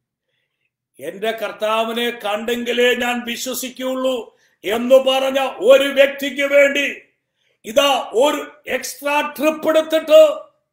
എന്റെ കർത്താവിനെ കണ്ടെങ്കിലേ ഞാൻ വിശ്വസിക്കുള്ളൂ എന്ന് പറഞ്ഞ ഒരു വ്യക്തിക്ക് വേണ്ടി ഇതാ ഒരു എക്സ്ട്രാ ട്രിപ്പ് എടുത്തിട്ട്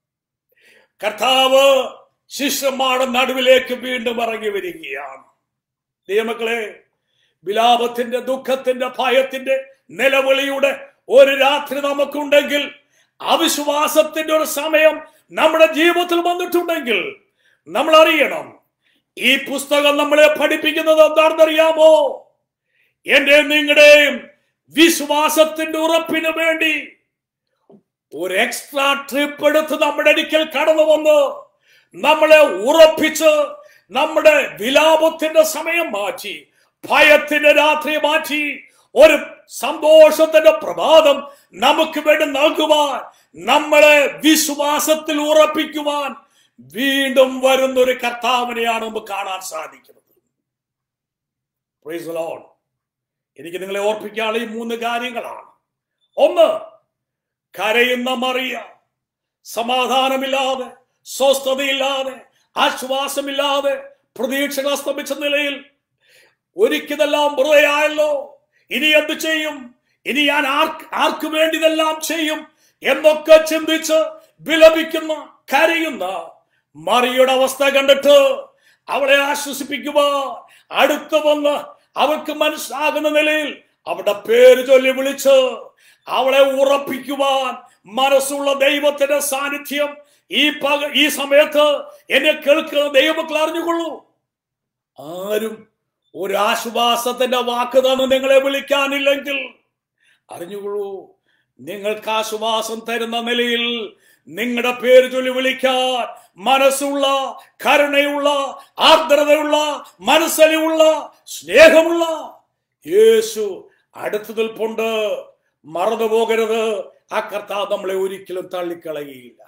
കർത്താവ് ശിഷ്യന്മാരുടെ നടുവിലേക്ക് വീണ്ടും ഇറങ്ങി വരികയാണ് ദൈവമക്കളെ വിലാപത്തിന്റെ ദുഃഖത്തിന്റെ ഭയത്തിന്റെ നിലവിളിയുടെ ഒരു രാത്രി നമുക്കുണ്ടെങ്കിൽ അവിശ്വാസത്തിന്റെ ഒരു സമയം നമ്മുടെ ജീവിതത്തിൽ വന്നിട്ടുണ്ടെങ്കിൽ നമ്മൾ അറിയണം ഈ പുസ്തകം നമ്മളെ പഠിപ്പിക്കുന്നത് എന്താണെന്നറിയാമോ എന്റെ നിങ്ങളുടെയും വിശ്വാസത്തിന്റെ ഉറപ്പിന് വേണ്ടി ഒരു എക്സ്ട്രാ ട്രിപ്പ് എടുത്ത് നമ്മുടെ അടുക്കൽ കടന്നു വന്ന് നമ്മളെ ഉറപ്പിച്ച് നമ്മുടെ വിലാപത്തിന്റെ സമയം മാറ്റി ഭയത്തിന്റെ രാത്രി മാറ്റി ഒരു സന്തോഷത്തിന്റെ പ്രഭാതം നമുക്ക് വേണ്ടി നൽകുവാൻ നമ്മളെ വിശ്വാസത്തിൽ ഉറപ്പിക്കുവാൻ വീണ്ടും വരുന്ന ഒരു കർത്താവിനെയാണ് നമുക്ക് കാണാൻ സാധിക്കുന്നത് Praise the Lord. എനിക്ക് നിങ്ങളെ ഓർപ്പിക്കാനുള്ള ഈ മൂന്ന് കാര്യങ്ങളാണ് ഒന്ന് കരയുന്ന മറിയ സമാധാനമില്ലാതെ സ്വസ്ഥതയില്ലാതെ ആശ്വാസമില്ലാതെ പ്രതീക്ഷകൾ അസ്തമിച്ച നിലയിൽ ഒരിക്കലെല്ലാം വെറുതെയായല്ലോ ഇനി എന്ത് ചെയ്യും ഇനി ഞാൻ ആർക്ക് ആർക്ക് വേണ്ടി ഇതെല്ലാം ചെയ്യും എന്നൊക്കെ ചിന്തിച്ച് വിലപിക്കുന്ന കരയുന്ന മറിയുടെ അവസ്ഥ കണ്ടിട്ട് അവളെ ആശ്വസിപ്പിക്കുക അടുത്ത് വന്ന് അവൾക്ക് മനസ്സിലാകുന്ന നിലയിൽ അവളുടെ പേര് ചൊല്ലി വിളിച്ച് അവളെ ഉറപ്പിക്കുവാൻ മനസ്സുള്ള ദൈവത്തിന്റെ സാന്നിധ്യം ഈ പക ഈ സമയത്ത് എന്നെ കേൾക്കുന്ന ദൈവമക്കൾ അറിഞ്ഞുകൊള്ളൂ ആരും ഒരു ആശ്വാസത്തിന്റെ വാക്ക് തന്ന് നിങ്ങളെ വിളിക്കാനില്ലെങ്കിൽ അറിഞ്ഞുകൊള്ളൂ നിങ്ങൾക്ക് ആശ്വാസം തരുന്ന നിലയിൽ നിങ്ങളുടെ പേര് ചൊല്ലി വിളിക്കാൻ മനസ്സുള്ള കരുണയുള്ള ആർദ്രതയുള്ള മനസ്സലിയുള്ള സ്നേഹമുള്ള യേശു അടുത്തു നിൽപ്പുണ്ട് മറന്നു പോകരുത് ആ കർത്താവ് നമ്മളെ ഒരിക്കലും തള്ളിക്കളയുകയില്ല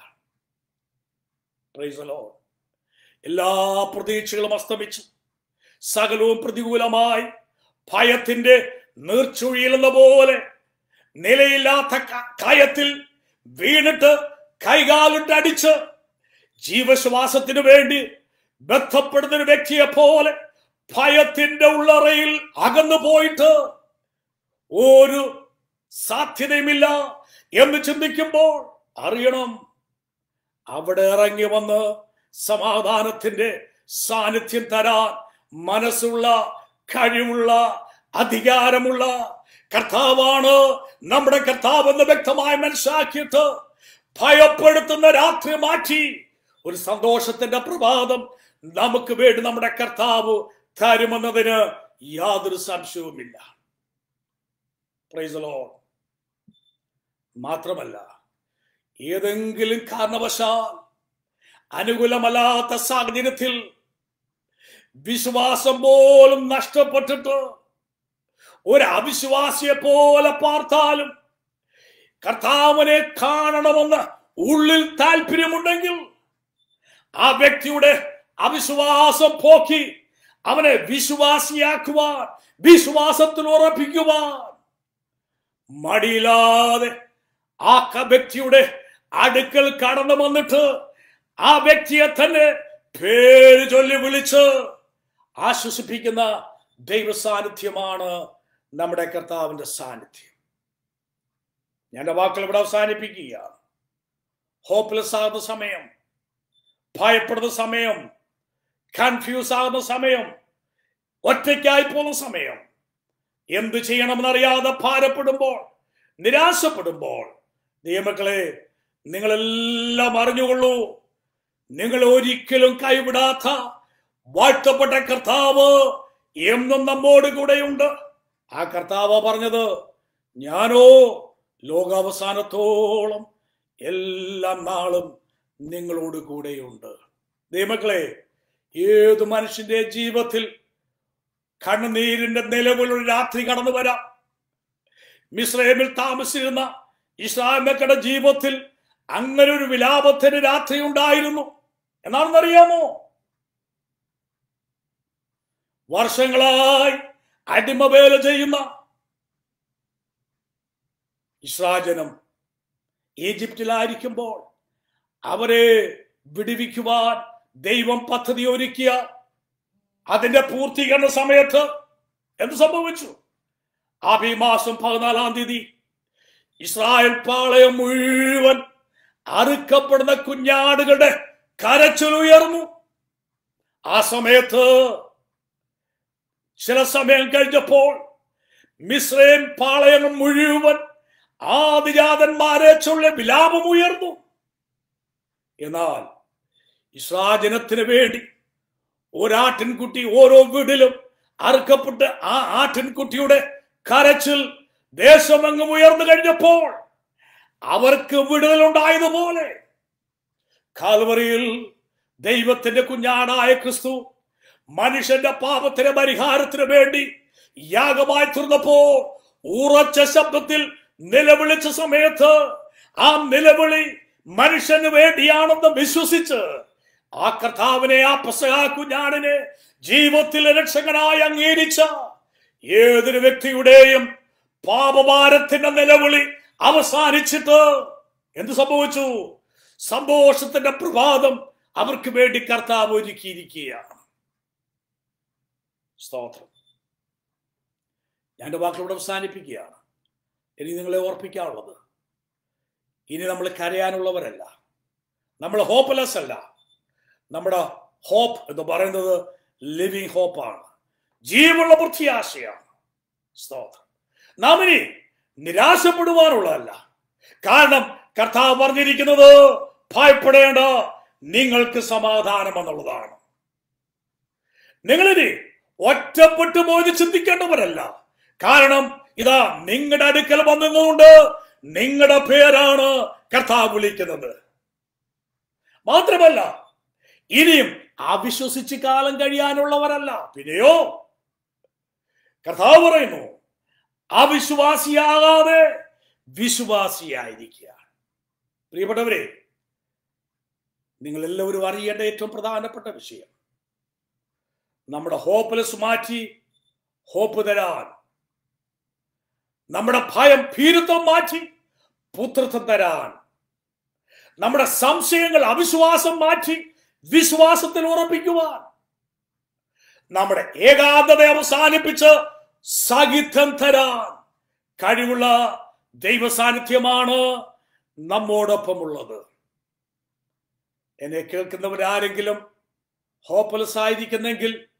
Praise the Lord. എല്ലാ പ്രതീക്ഷകളും അസ്തമിച്ചു സകലവും പ്രതികൂലമായി ഭയത്തിന്റെ നീർച്ചുഴിയിലെന്ന പോലെ നിലയില്ലാത്ത ക- കയത്തിൽ വീണിട്ട് കൈകാലിട്ട് അടിച്ച് ജീവശ്വാസത്തിന് വേണ്ടി ബന്ധപ്പെടുന്ന ഒരു വ്യക്തിയെ പോലെ ഭയത്തിന്റെ ഉള്ളറയിൽ അകന്നു പോയിട്ട് ഒരു സാധ്യതയുമില്ല എന്ന് ചിന്തിക്കുമ്പോൾ അറിയണം അവിടെ ഇറങ്ങി വന്ന് സമാധാനത്തിന്റെ സാന്നിധ്യം തരാൻ മനസ്സുള്ള കഴിവുള്ള അധികാരമുള്ള കർത്താവാണ് നമ്മുടെ കർത്താവ് എന്ന് വ്യക്തമായി മനസ്സിലാക്കിയിട്ട് ഭയപ്പെടുത്തുന്ന രാത്രി മാറ്റി ഒരു സന്തോഷത്തിന്റെ പ്രഭാതം നമുക്ക് വേണ്ടി നമ്മുടെ കർത്താവ് തരുമെന്നതിന് യാതൊരു സംശയവുമില്ല Praise the Lord. മാത്രമല്ല ഏതെങ്കിലും കാരണവശാൽ അനുകൂലമല്ലാത്ത സാഹചര്യത്തിൽ വിശ്വാസം പോലും നഷ്ടപ്പെട്ടിട്ട് ഒരു അവിശ്വാസിയെ പോലെ പാർത്താലും കർത്താവിനെ കാണണമെന്ന് ഉള്ളിൽ താല്പര്യമുണ്ടെങ്കിൽ ആ വ്യക്തിയുടെ അവിശ്വാസം പോക്കി അവനെ വിശ്വാസിയാക്കുവാൻ വിശ്വാസത്തിൽ ഉറപ്പിക്കുവാൻ മടിയില്ലാതെ ആ ക- വ്യക്തിയുടെ അടുക്കൽ കടന്നു വന്നിട്ട് ആ വ്യക്തിയെ തന്നെ പേര് ചൊല്ലി വിളിച്ച് ആശ്വസിപ്പിക്കുന്ന ദൈവ സാന്നിധ്യമാണ് നമ്മുടെ കർത്താവിന്റെ സാന്നിധ്യം ഞാൻ എൻ്റെ വാക്കുകൾ ഇവിടെ അവസാനിപ്പിക്കുകയാണ് ഹോപ്പ്ലെസ് ആകുന്ന സമയം ഭയപ്പെടുന്ന സമയം കൺഫ്യൂസ് ആകുന്ന സമയം ഒറ്റയ്ക്കായി പോകുന്ന സമയം എന്ത് ചെയ്യണമെന്നറിയാതെ ഭാരപ്പെടുമ്പോൾ നിരാശപ്പെടുമ്പോൾ നിയമക്കളെ നിങ്ങളെല്ലാം അറിഞ്ഞുകൊള്ളൂ നിങ്ങൾ ഒരിക്കലും കൈവിടാത്ത വാഴ്ത്തപ്പെട്ട കർത്താവ് എന്നും നമ്മോട് കൂടെയുണ്ട് ആ കർത്താവ് പറഞ്ഞത് ഞാനോ ലോകാവസാനത്തോളം എല്ലാ നാളും നിങ്ങളോട് കൂടെയുണ്ട് ദൈവമക്കളെ ഏതു മനുഷ്യന്റെ ജീവിതത്തിൽ കണ്ണുനീരിന്റെ നിലവിലൊരു രാത്രി കടന്നു വരാം മിശ്രമിൽ താമസിച്ചിരുന്ന ഇസ്ലാമക്കയുടെ ജീവിതത്തിൽ അങ്ങനെ ഒരു വിലാപത്തിന് രാത്രി ഉണ്ടായിരുന്നു എന്നാണെന്നറിയാമോ വർഷങ്ങളായി അടിമവേല ചെയ്യുന്ന ഇസ്രാജനം ഈജിപ്തിലായിരിക്കുമ്പോൾ അവരെ വിടുവിക്കുവാൻ ദൈവം പദ്ധതി ഒരുക്കിയ അതിന്റെ പൂർത്തീകരണ സമയത്ത് എന്ത് സംഭവിച്ചു ആബി മാസം പതിനാലാം തീയതി ഇസ്രായേൽ പാളയം മുഴുവൻ അറുക്കപ്പെടുന്ന കുഞ്ഞാടുകളുടെ കരച്ചിൽ ഉയർന്നു ആ സമയത്ത് ചില സമയം കഴിഞ്ഞപ്പോൾ മിശ്രയും പാളയം മുഴുവൻ ആദിജാതന്മാരെ ചൊല്ല വിലാപം ഉയർന്നു എന്നാൽ ഇസ്രാജനത്തിന് വേണ്ടി ഒരാട്ടിൻകുട്ടി ഓരോ വീടിലും അറുക്കപ്പെട്ട് ആ ആട്ടിൻകുട്ടിയുടെ കരച്ചിൽ ദേശമെങ്ങും ഉയർന്നു കഴിഞ്ഞപ്പോൾ അവർക്ക് വിടുതലുണ്ടായതുപോലെ കാൽവറിയിൽ ദൈവത്തിന്റെ കുഞ്ഞാടായ ക്രിസ്തു മനുഷ്യന്റെ പാപത്തിന് പരിഹാരത്തിന് വേണ്ടി യാഗമായി തീർന്നപ്പോ ഉറച്ച ശബ്ദത്തിൽ നിലവിളിച്ച സമയത്ത് ആ നിലവിളി മനുഷ്യന് വേണ്ടിയാണെന്ന് വിശ്വസിച്ച് ആ കർത്താവിനെ ആ പെസഹാ കുഞ്ഞാടിനെ ജീവിതത്തിലെ രക്ഷകനായി അംഗീകരിച്ച ഏതൊരു വ്യക്തിയുടെയും പാപഭാരത്തിന്റെ നിലവിളി അവസാനിച്ചിട്ട് എന്ത് സംഭവിച്ചു സന്തോഷത്തിന്റെ പ്രഭാതം അവർക്ക് വേണ്ടി കർത്താവ് ഒരുക്കിയിരിക്കുകയാണ് സ്തോത്രം ഞാൻ എൻ്റെ വാക്കുകളോട് അവസാനിപ്പിക്കുകയാണ് ഇനി നിങ്ങളെ ഓർപ്പിക്കാനുള്ളത് ഇനി നമ്മൾ കരയാനുള്ളവരല്ല നമ്മൾ ഹോപ്പ്ലെസ് അല്ല നമ്മുടെ ഹോപ്പ് എന്ന് പറയുന്നത് ലിവിങ് ഹോപ്പാണ് ജീവുള്ള പ്രത്യാശയാണ് സ്തോത്രം നാം ഇനി നിരാശപ്പെടുവാനുള്ളതല്ല കാരണം കർത്താവ് പറഞ്ഞിരിക്കുന്നത് ഭയപ്പെടേണ്ട നിങ്ങൾക്ക് സമാധാനം എന്നുള്ളതാണ് നിങ്ങളിനി ഒറ്റപ്പെട്ടു പോയി ചിന്തിക്കേണ്ടവരല്ല കാരണം ഇതാ നിങ്ങളുടെ അടുക്കൽ വന്നുകൊണ്ട് നിങ്ങളുടെ പേരാണ് കർത്താവ് വിളിക്കുന്നത് മാത്രമല്ല ഇനിയും അവിശ്വസിച്ച് കാലം കഴിയാനുള്ളവരല്ല പിന്നെയോ കർത്താവ് പറയുന്നു അവിശ്വാസിയാകാതെ വിശ്വാസിയായിരിക്കുക പ്രിയപ്പെട്ടവരെ നിങ്ങൾ എല്ലാവരും അറിയേണ്ട ഏറ്റവും പ്രധാനപ്പെട്ട വിഷയം നമ്മുടെ ഹോപ്പ്ലെസ് മാറ്റി ഹോപ്പ് തരാൻ നമ്മുടെ ഭയം ഭീരുത്വം മാറ്റി പുത്രത്വം തരാൻ നമ്മുടെ സംശയങ്ങൾ അവിശ്വാസം മാറ്റി വിശ്വാസത്തിൽ ഉറപ്പിക്കുവാൻ നമ്മുടെ ഏകാന്തത അവസാനിപ്പിച്ച് സാഹിത്യം തരാൻ കഴിവുള്ള ദൈവസാന്നിധ്യമാണ് നമ്മോടൊപ്പമുള്ളത് എന്നെ കേൾക്കുന്നവരാരെങ്കിലും ഹോപ്പ്ലെസ് ആയിരിക്കുന്നെങ്കിൽ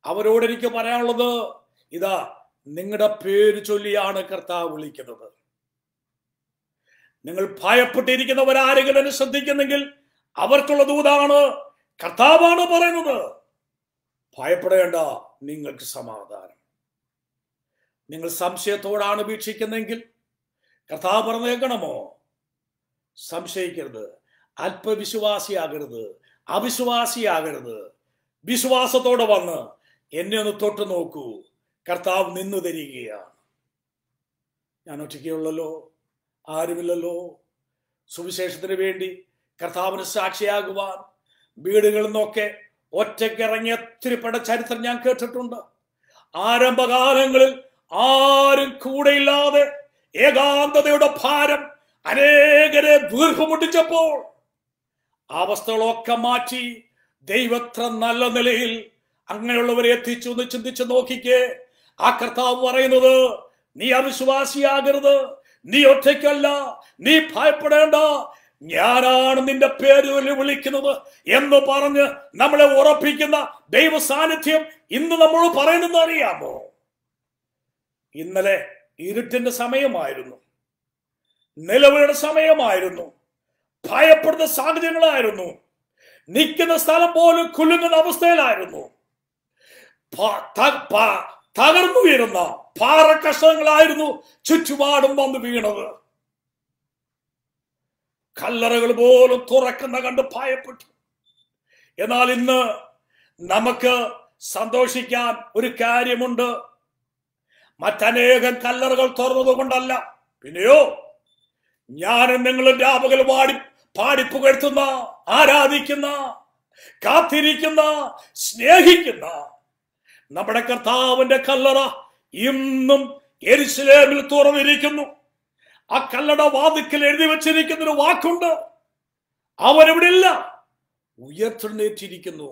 അവരോട് എനിക്ക് പറയാനുള്ളത് ഇതാ നിങ്ങളുടെ പേര് ചൊല്ലിയാണ് കർത്താവ് വിളിക്കുന്നത് നിങ്ങൾ ഭയപ്പെട്ടിരിക്കുന്നവരാരെങ്കിലും എന്നെ ശ്രദ്ധിക്കുന്നെങ്കിൽ അവർക്കുള്ള ദൂതാണ് കർത്താവാണ് പറയുന്നത് ഭയപ്പെടേണ്ട നിങ്ങൾക്ക് സമാധാനം നിങ്ങൾ സംശയത്തോടാണ് വീക്ഷിക്കുന്നെങ്കിൽ കർത്താവ് പറഞ്ഞേക്കണമോ സംശയിക്കരുത് അല്പവിശ്വാസിയാകരുത് അവിശ്വാസിയാകരുത് വിശ്വാസത്തോടെ വന്ന് എന്നെ ഒന്ന് തൊട്ടു നോക്കൂ കർത്താവ് നിന്നു തരികയാണ് ഞാൻ ഒറ്റയ്ക്കുള്ളല്ലോ ആരുമില്ലല്ലോ സുവിശേഷത്തിന് വേണ്ടി കർത്താവിന് സാക്ഷിയാകുവാൻ വീടുകളിൽ നിന്നൊക്കെ ഒറ്റയ്ക്കിറങ്ങിയ ഒത്തിരിപ്പെട്ട ചരിത്രം ഞാൻ കേട്ടിട്ടുണ്ട് ആരംഭകാലങ്ങളിൽ ആരും കൂടെയില്ലാതെ ഏകാന്തതയുടെ ഭാരം അനേകരെ വീർപ്പുമുട്ടിച്ചപ്പോൾ അവസ്ഥകളൊക്കെ മാറ്റി ദൈവത്ര നല്ല നിലയിൽ അങ്ങനെയുള്ളവരെ എത്തിച്ചു എന്ന് ചിന്തിച്ച് നോക്കിക്കേ ആ കർത്താവ് പറയുന്നത് നീ അവിശ്വാസിയാകരുത് നീ ഒറ്റയ്ക്കല്ല നീ ഭയപ്പെടേണ്ട ഞാനാണ് നിന്റെ പേര് ചൊല്ലി വിളിക്കുന്നത് എന്ന് പറഞ്ഞ് നമ്മളെ ഉറപ്പിക്കുന്ന ദൈവ സാന്നിധ്യം ഇന്ന് നമ്മൾ പറയുന്നത് അറിയാമോ ഇന്നലെ ഇരുട്ടിന്റെ സമയമായിരുന്നു നിലവിളിയുടെ സമയമായിരുന്നു ഭയപ്പെടുന്ന സാഹചര്യങ്ങളായിരുന്നു നിൽക്കുന്ന സ്ഥലം പോലും കുലുങ്ങുന്ന അവസ്ഥയിലായിരുന്നു പ- ത- പ- തകർന്നു വീഴുന്ന പാറക്കഷണങ്ങളായിരുന്നു ചുറ്റുപാടും വന്ന് വീണത് കല്ലറകൾ പോലും തുറക്കുന്ന കണ്ട് ഭയപ്പെട്ടു എന്നാൽ ഇന്ന് നമുക്ക് സന്തോഷിക്കാൻ ഒരു കാര്യമുണ്ട് മറ്റനേകം കല്ലറകൾ തുറന്നത് കൊണ്ടല്ല പിന്നെയോ ഞാനും നിങ്ങളും രാപകൽ പാടി പാടിപ്പുകഴ്ത്തുന്ന ആരാധിക്കുന്ന കാത്തിരിക്കുന്ന സ്നേഹിക്കുന്ന നമ്മുടെ കർത്താവിന്റെ കല്ലറ ഇന്നും എരിശിലേമിൽ തുറന്നിരിക്കുന്നു ആ കല്ലട വാതിക്കൽ എഴുതി വെച്ചിരിക്കുന്ന ഒരു വാക്കുണ്ട് അവനിവിടെ ഇല്ല ഉയർത്തെഴുന്നേറ്റിരിക്കുന്നു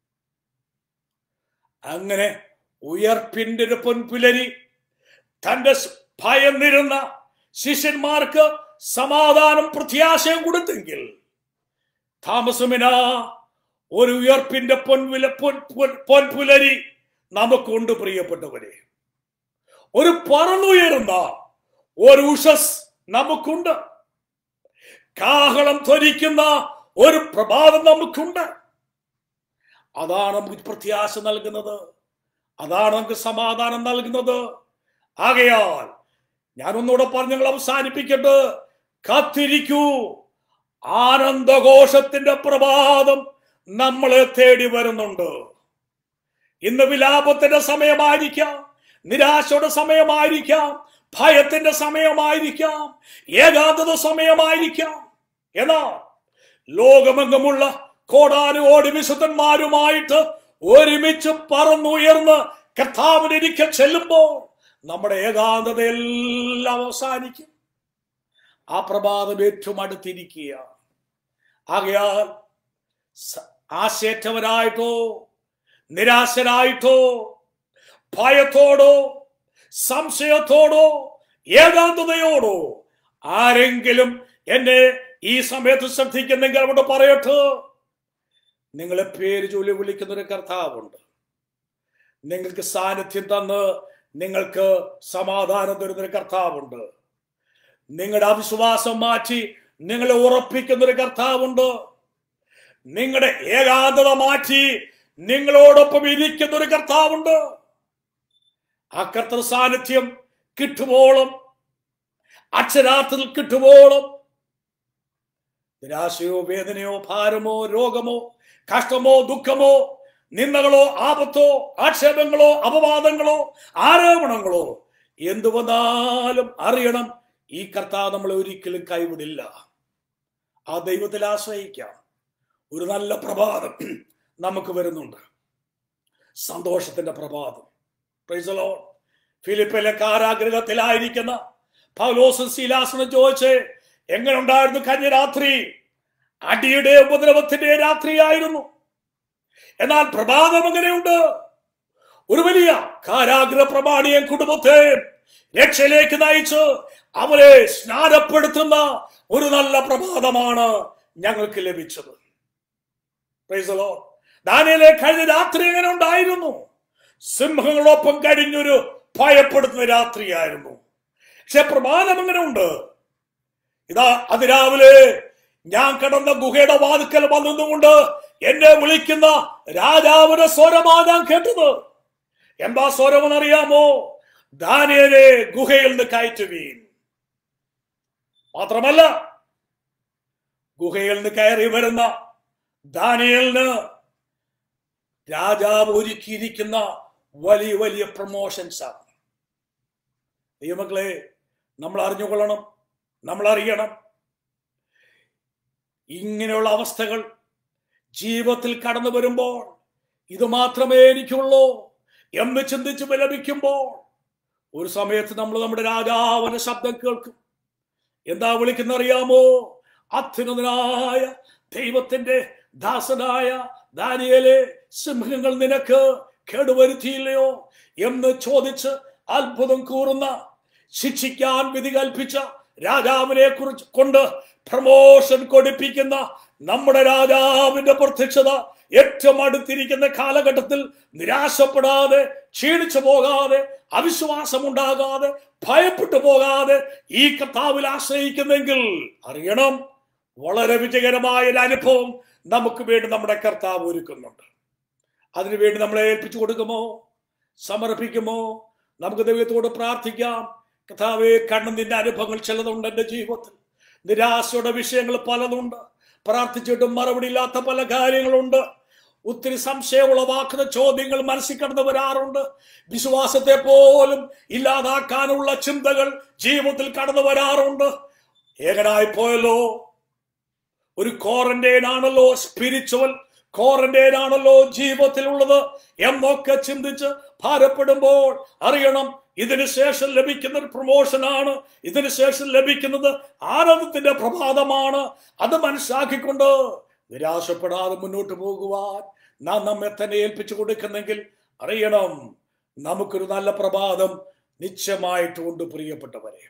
അങ്ങനെ ഉയർപ്പിന്റെ ഒരു പൊൻപുലരി തന്റെ സ് ഭയന്നിരുന്ന ശിഷ്യന്മാർക്ക് സമാധാനം പ്രത്യാശയും കൊടുത്തെങ്കിൽ താമസമിന ഒരു ഉയർപ്പിന്റെ പൊൻവില പൊൻ പൊൻ- പൊൻപുലരി നമുക്കുണ്ട് പ്രിയപ്പെട്ടവരെ ഒരു പറന്നുയരുന്ന ഒരു ഉഷസ് നമുക്കുണ്ട് കാഹളം ധരിക്കുന്ന ഒരു പ്രഭാതം നമുക്കുണ്ട് അതാണ് നമുക്ക് പ്രത്യാശ നൽകുന്നത് അതാണ് നമുക്ക് സമാധാനം നൽകുന്നത് ആകയാൽ ഞാൻ ഒന്നുകൂടെ പറഞ്ഞ് ഞങ്ങൾ അവസാനിപ്പിക്കട്ടെ കാത്തിരിക്കൂ ആനന്ദഘോഷത്തിന്റെ പ്രഭാതം നമ്മളെ തേടി വരുന്നുണ്ട് ഇന്ന് വിലാപത്തിന്റെ സമയമായിരിക്കാം നിരാശയുടെ സമയമായിരിക്കാം ഭയത്തിന്റെ സമയമായിരിക്കാം ഏകാന്തത സമയമായിരിക്കാം എന്നാൽ ലോകമെങ്ങുമുള്ള കോടാനുകോടി വിശുദ്ധന്മാരുമായിട്ട് ഒരുമിച്ച് പറന്നുയർന്ന് കർത്താവിനിരിക്കൽ ചെല്ലുമ്പോൾ നമ്മുടെ ഏകാന്തതയെല്ലാം അവസാനിക്കും ആ പ്രഭാതം ഏറ്റവും അടുത്തിരിക്കുക ആകയാൽ സ- ആശയറ്റവരായിട്ടോ നിരാശരായിട്ടോ ഭയത്തോടോ സംശയത്തോടോ ഏകാന്തതയോടോ ആരെങ്കിലും എന്നെ ഈ സമയത്ത് ശ്രദ്ധിക്കുന്നെങ്കിൽ അവിടെ പറയട്ടെ നിങ്ങളെ പേര് ചൊല്ലി വിളിക്കുന്ന ഒരു കർത്താവുണ്ട് നിങ്ങൾക്ക് സാന്നിധ്യം തന്ന് നിങ്ങൾക്ക് സമാധാനം തരുന്ന ഒരു കർത്താവുണ്ട് നിങ്ങളുടെ അവിശ്വാസം മാറ്റി നിങ്ങളെ ഉറപ്പിക്കുന്ന ഒരു കർത്താവുണ്ട് നിങ്ങളുടെ ഏകാന്തത മാറ്റി നിങ്ങളോടൊപ്പം ഇരിക്കുന്ന ഒരു കർത്താവുണ്ട് ആ കർത്തൃ സാന്നിധ്യം കിട്ടുവോളം അക്ഷരാർത്ഥത്തിൽ കിട്ടുവോളം നിരാശയോ വേദനയോ ഭാരമോ രോഗമോ കഷ്ടമോ ദുഃഖമോ നിന്ദകളോ ആപത്തോ ആക്ഷേപങ്ങളോ അപവാദങ്ങളോ ആരോപണങ്ങളോ എന്തു വന്നാലും അറിയണം ഈ കർത്താവ് നമ്മളെ ഒരിക്കലും കൈവിടില്ല ആ ദൈവത്തിൽ ആശ്രയിക്കാം ഒരു നല്ല പ്രഭാതം നമുക്ക് വരുന്നുണ്ട് സന്തോഷത്തിന്റെ പ്രഭാതം Praise the Lord. ഫിലിപ്പിലെ കാരാഗ്രഹത്തിലായിരിക്കുന്ന പൗലോസും ശീലാസനും ചോദിച്ച് എങ്ങനെ ഉണ്ടായിരുന്നു കഴിഞ്ഞ രാത്രി അടിയുടെ ഉപദ്രവത്തിന്റെ രാത്രിയായിരുന്നു എന്നാൽ പ്രഭാതം എങ്ങനെയുണ്ട് ഒരു വലിയ കാരാഗ്രഹ പ്രമാണിയും കുടുംബത്തെ രക്ഷയിലേക്ക് നയിച്ച് അവരെ സ്നാനപ്പെടുത്തുന്ന ഒരു നല്ല പ്രഭാതമാണ് ഞങ്ങൾക്ക് ലഭിച്ചത് Praise the Lord. ദാനിയേലേ കഴിഞ്ഞ രാത്രി എങ്ങനെ ഉണ്ടായിരുന്നു സിംഹങ്ങളൊപ്പം കഴിഞ്ഞൊരു ഭയപ്പെടുത്തുന്ന രാത്രിയായിരുന്നു പക്ഷെ പ്രമാണം അങ്ങനെ ഉണ്ട് ഇതാ അതിരാവിലെ ഞാൻ കിടന്ന ഗുഹയുടെ വാതുക്കൽ വന്നതുകൊണ്ട് എന്നെ വിളിക്കുന്ന രാജാവിന്റെ സ്വരമാ ഞാൻ കേട്ടത് എന്താ സ്വരമെന്ന് അറിയാമോ ദാനിയനെ ഗുഹയിൽ നിന്ന് കയറ്റുവീൻ മാത്രമല്ല ഗുഹയിൽ നിന്ന് കയറി വരുന്ന ദാനിയലിന് രാജാവ് ഒരുക്കിയിരിക്കുന്ന വലിയ വലിയ പ്രൊമോഷൻസ് ആണ് ദൈവമക്കളെ നമ്മൾ അറിഞ്ഞുകൊള്ളണം നമ്മൾ അറിയണം ഇങ്ങനെയുള്ള അവസ്ഥകൾ ജീവിതത്തിൽ കടന്നു വരുമ്പോൾ ഇത് മാത്രമേ എനിക്കുള്ളൂ എന്ന് ചിന്തിച്ച് വിലപിക്കുമ്പോൾ ഒരു സമയത്ത് നമ്മൾ നമ്മുടെ രാജാവിന്റെ ശബ്ദം കേൾക്കും എന്താ വിളിക്കുന്ന അറിയാമോ അത്യുന്നതനായ ദൈവത്തിന്റെ ദാസനായ ദാനിയേലെ സിംഹങ്ങൾ നിനക്ക് കേടുവരുത്തിയില്ലയോ എന്ന് ചോദിച്ച് അത്ഭുതം കൂറുന്ന ശിക്ഷിക്കാൻ വിധി കൽപ്പിച്ച രാജാവിനെ കുറിച്ച് കൊണ്ട് പ്രമോഷൻ കൊടുപ്പിക്കുന്ന നമ്മുടെ രാജാവിന്റെ പ്രത്യക്ഷത ഏറ്റവും അടുത്തിരിക്കുന്ന കാലഘട്ടത്തിൽ നിരാശപ്പെടാതെ ക്ഷീണിച്ചു പോകാതെ അവിശ്വാസമുണ്ടാകാതെ ഭയപ്പെട്ടു പോകാതെ ഈ കർത്താവിൽ ആശ്രയിക്കുന്നെങ്കിൽ അറിയണം വളരെ വിജയകരമായ ഒരു അനുഭവം നമുക്ക് വേണ്ടി നമ്മുടെ കർത്താവ് ഒരുക്കുന്നുണ്ട് അതിനുവേണ്ടി നമ്മളെ ഏൽപ്പിച്ചു കൊടുക്കുമോ സമർപ്പിക്കുമോ നമുക്ക് ദൈവത്തോട് പ്രാർത്ഥിക്കാം കഥാവെ കണ്ണുനിന്റെ അനുഭവങ്ങൾ ചിലതുണ്ട് എൻ്റെ ജീവിതത്തിൽ നിരാശയുടെ വിഷയങ്ങൾ പലതുണ്ട് പ്രാർത്ഥിച്ചിട്ടും മറുപടി ഇല്ലാത്ത പല കാര്യങ്ങളുണ്ട് ഒത്തിരി സംശയമുളവാക്കുന്ന ചോദ്യങ്ങൾ മനസ്സിൽ കടന്നു വരാറുണ്ട് വിശ്വാസത്തെ പോലും ഇല്ലാതാക്കാനുള്ള ചിന്തകൾ ജീവിതത്തിൽ കടന്നു വരാറുണ്ട് ഏകനായി പോയല്ലോ ഒരു ക്വാറന്റൈൻ ആണല്ലോ സ്പിരിച്വൽ ക്വാറന്റൈൻ ആണല്ലോ ജീവിതത്തിലുള്ളത് എന്നൊക്കെ ചിന്തിച്ച് ഭാരപ്പെടുമ്പോൾ അറിയണം ഇതിനു ശേഷം ലഭിക്കുന്ന ഒരു പ്രൊമോഷനാണ് ഇതിനു ശേഷം ലഭിക്കുന്നത് ആനന്ദത്തിന്റെ പ്രഭാതമാണ് അത് മനസ്സിലാക്കിക്കൊണ്ട് നിരാശപ്പെടാതെ മുന്നോട്ട് പോകുവാൻ നാം നമ്മെ തന്നെ ഏൽപ്പിച്ചു കൊടുക്കുന്നെങ്കിൽ അറിയണം നമുക്കൊരു നല്ല പ്രഭാതം നിശ്ചയമായിട്ടുണ്ട് പ്രിയപ്പെട്ടവരെ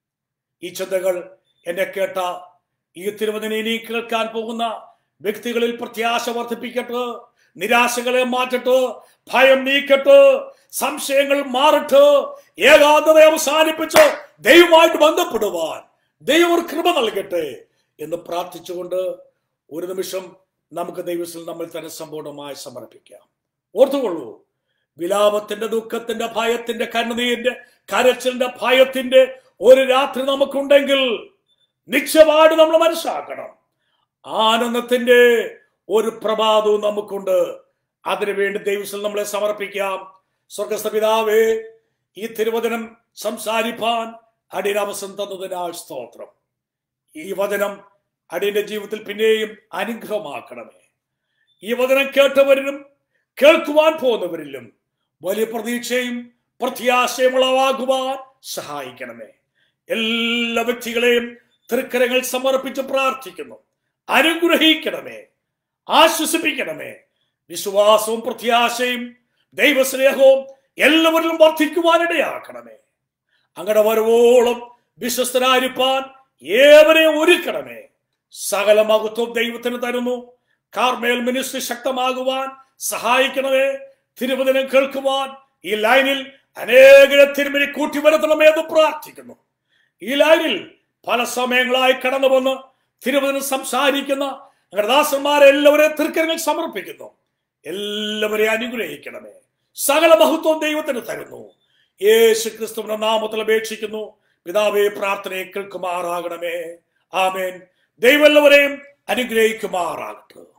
ഈ ചിന്തകൾ എന്നെ കേട്ട ഈ തിരുവതിനെ ഇനി കേൾക്കാൻ പോകുന്ന വ്യക്തികളിൽ പ്രത്യാശ വർദ്ധിപ്പിക്കട്ടെ നിരാശകളെ മാറ്റട്ട് ഭയം നീക്കട്ട് സംശയങ്ങൾ മാറട്ട് ഏകാന്തത അവസാനിപ്പിച്ച് ദൈവമായിട്ട് ബന്ധപ്പെടുവാൻ ദൈവം കൃപ നൽകട്ടെ എന്ന് പ്രാർത്ഥിച്ചുകൊണ്ട് ഒരു നിമിഷം നമുക്ക് ദൈവത്തിൽ നമ്മൾ തന്നെ സമ്പൂർണ്ണമായി സമർപ്പിക്കാം ഓർത്തുകൊള്ളൂ വിലാപത്തിന്റെ ദുഃഖത്തിന്റെ ഭയത്തിന്റെ കണ്ണുനീരിന്റെ കരച്ചിലിന്റെ ഭയത്തിന്റെ ഒരു രാത്രി നമുക്കുണ്ടെങ്കിൽ നിശ്ചയമായിട്ട് നമ്മൾ മനസ്സിലാക്കണം ആനന്ദത്തിന്റെ ഒരു പ്രഭാതവും നമുക്കുണ്ട് അതിനുവേണ്ടി ദൈവത്തിൽ നമ്മളെ സമർപ്പിക്കാം സ്വർഗസ്ഥ പിതാവേ ഈ തിരുവചനം സംസാരിപ്പാൻ അടിയനവസം തന്നതിനാൽ സ്തോത്രം ഈ വചനം അടിയന്റെ ജീവിതത്തിൽ പിന്നെയും അനുഗ്രഹമാക്കണമേ ഈ വചനം കേട്ടവരിലും കേൾക്കുവാൻ പോകുന്നവരിലും വലിയ പ്രതീക്ഷയും പ്രത്യാശയും ഉളവാകുവാൻ സഹായിക്കണമേ എല്ലാ വ്യക്തികളെയും തൃക്കരങ്ങൾ സമർപ്പിച്ച് പ്രാർത്ഥിക്കുന്നു അനുഗ്രഹിക്കണമേ ആശ്വസിപ്പിക്കണമേ വിശ്വാസവും പ്രത്യാശയും ദൈവസ്നേഹവും എല്ലാവരിലും വർദ്ധിക്കുവാനിടയാക്കണമേ അങ്ങനെ വരുവോളം വിശ്വസ്തരായിരിക്കാൻ ഏവരെയും ഒരുക്കണമേ സകല മഹത്വം ദൈവത്തിന് തരുന്നു കാർമേൽ മിനിസ്ട്രി ശക്തമാകുവാൻ സഹായിക്കണമേ തിരുവചനം കേൾക്കുവാൻ ഈ ലൈനിൽ അനേകരെ തിരുമനി കൂട്ടി വരുത്തണമേ എന്ന് പ്രാർത്ഥിക്കുന്നു ഈ ലൈനിൽ പല സമയങ്ങളായി കടന്നു വന്ന് തിരുവചനം സംസാരിക്കുന്ന ദാസന്മാരെ എല്ലാവരെയും തൃക്കരങ്ങൾ സമർപ്പിക്കുന്നു എല്ലാവരെയും അനുഗ്രഹിക്കണമേ സകല മഹത്വം ദൈവത്തിന് തരുന്നു യേശു ക്രിസ്തുവിന്റെ നാമത്തിൽ അപേക്ഷിക്കുന്നു പിതാവേ പ്രാർത്ഥനയെ കേൾക്കുമാറാകണമേ ആമേൻ ദൈവം എല്ലാവരെയും അനുഗ്രഹിക്കുമാറാകട്ടെ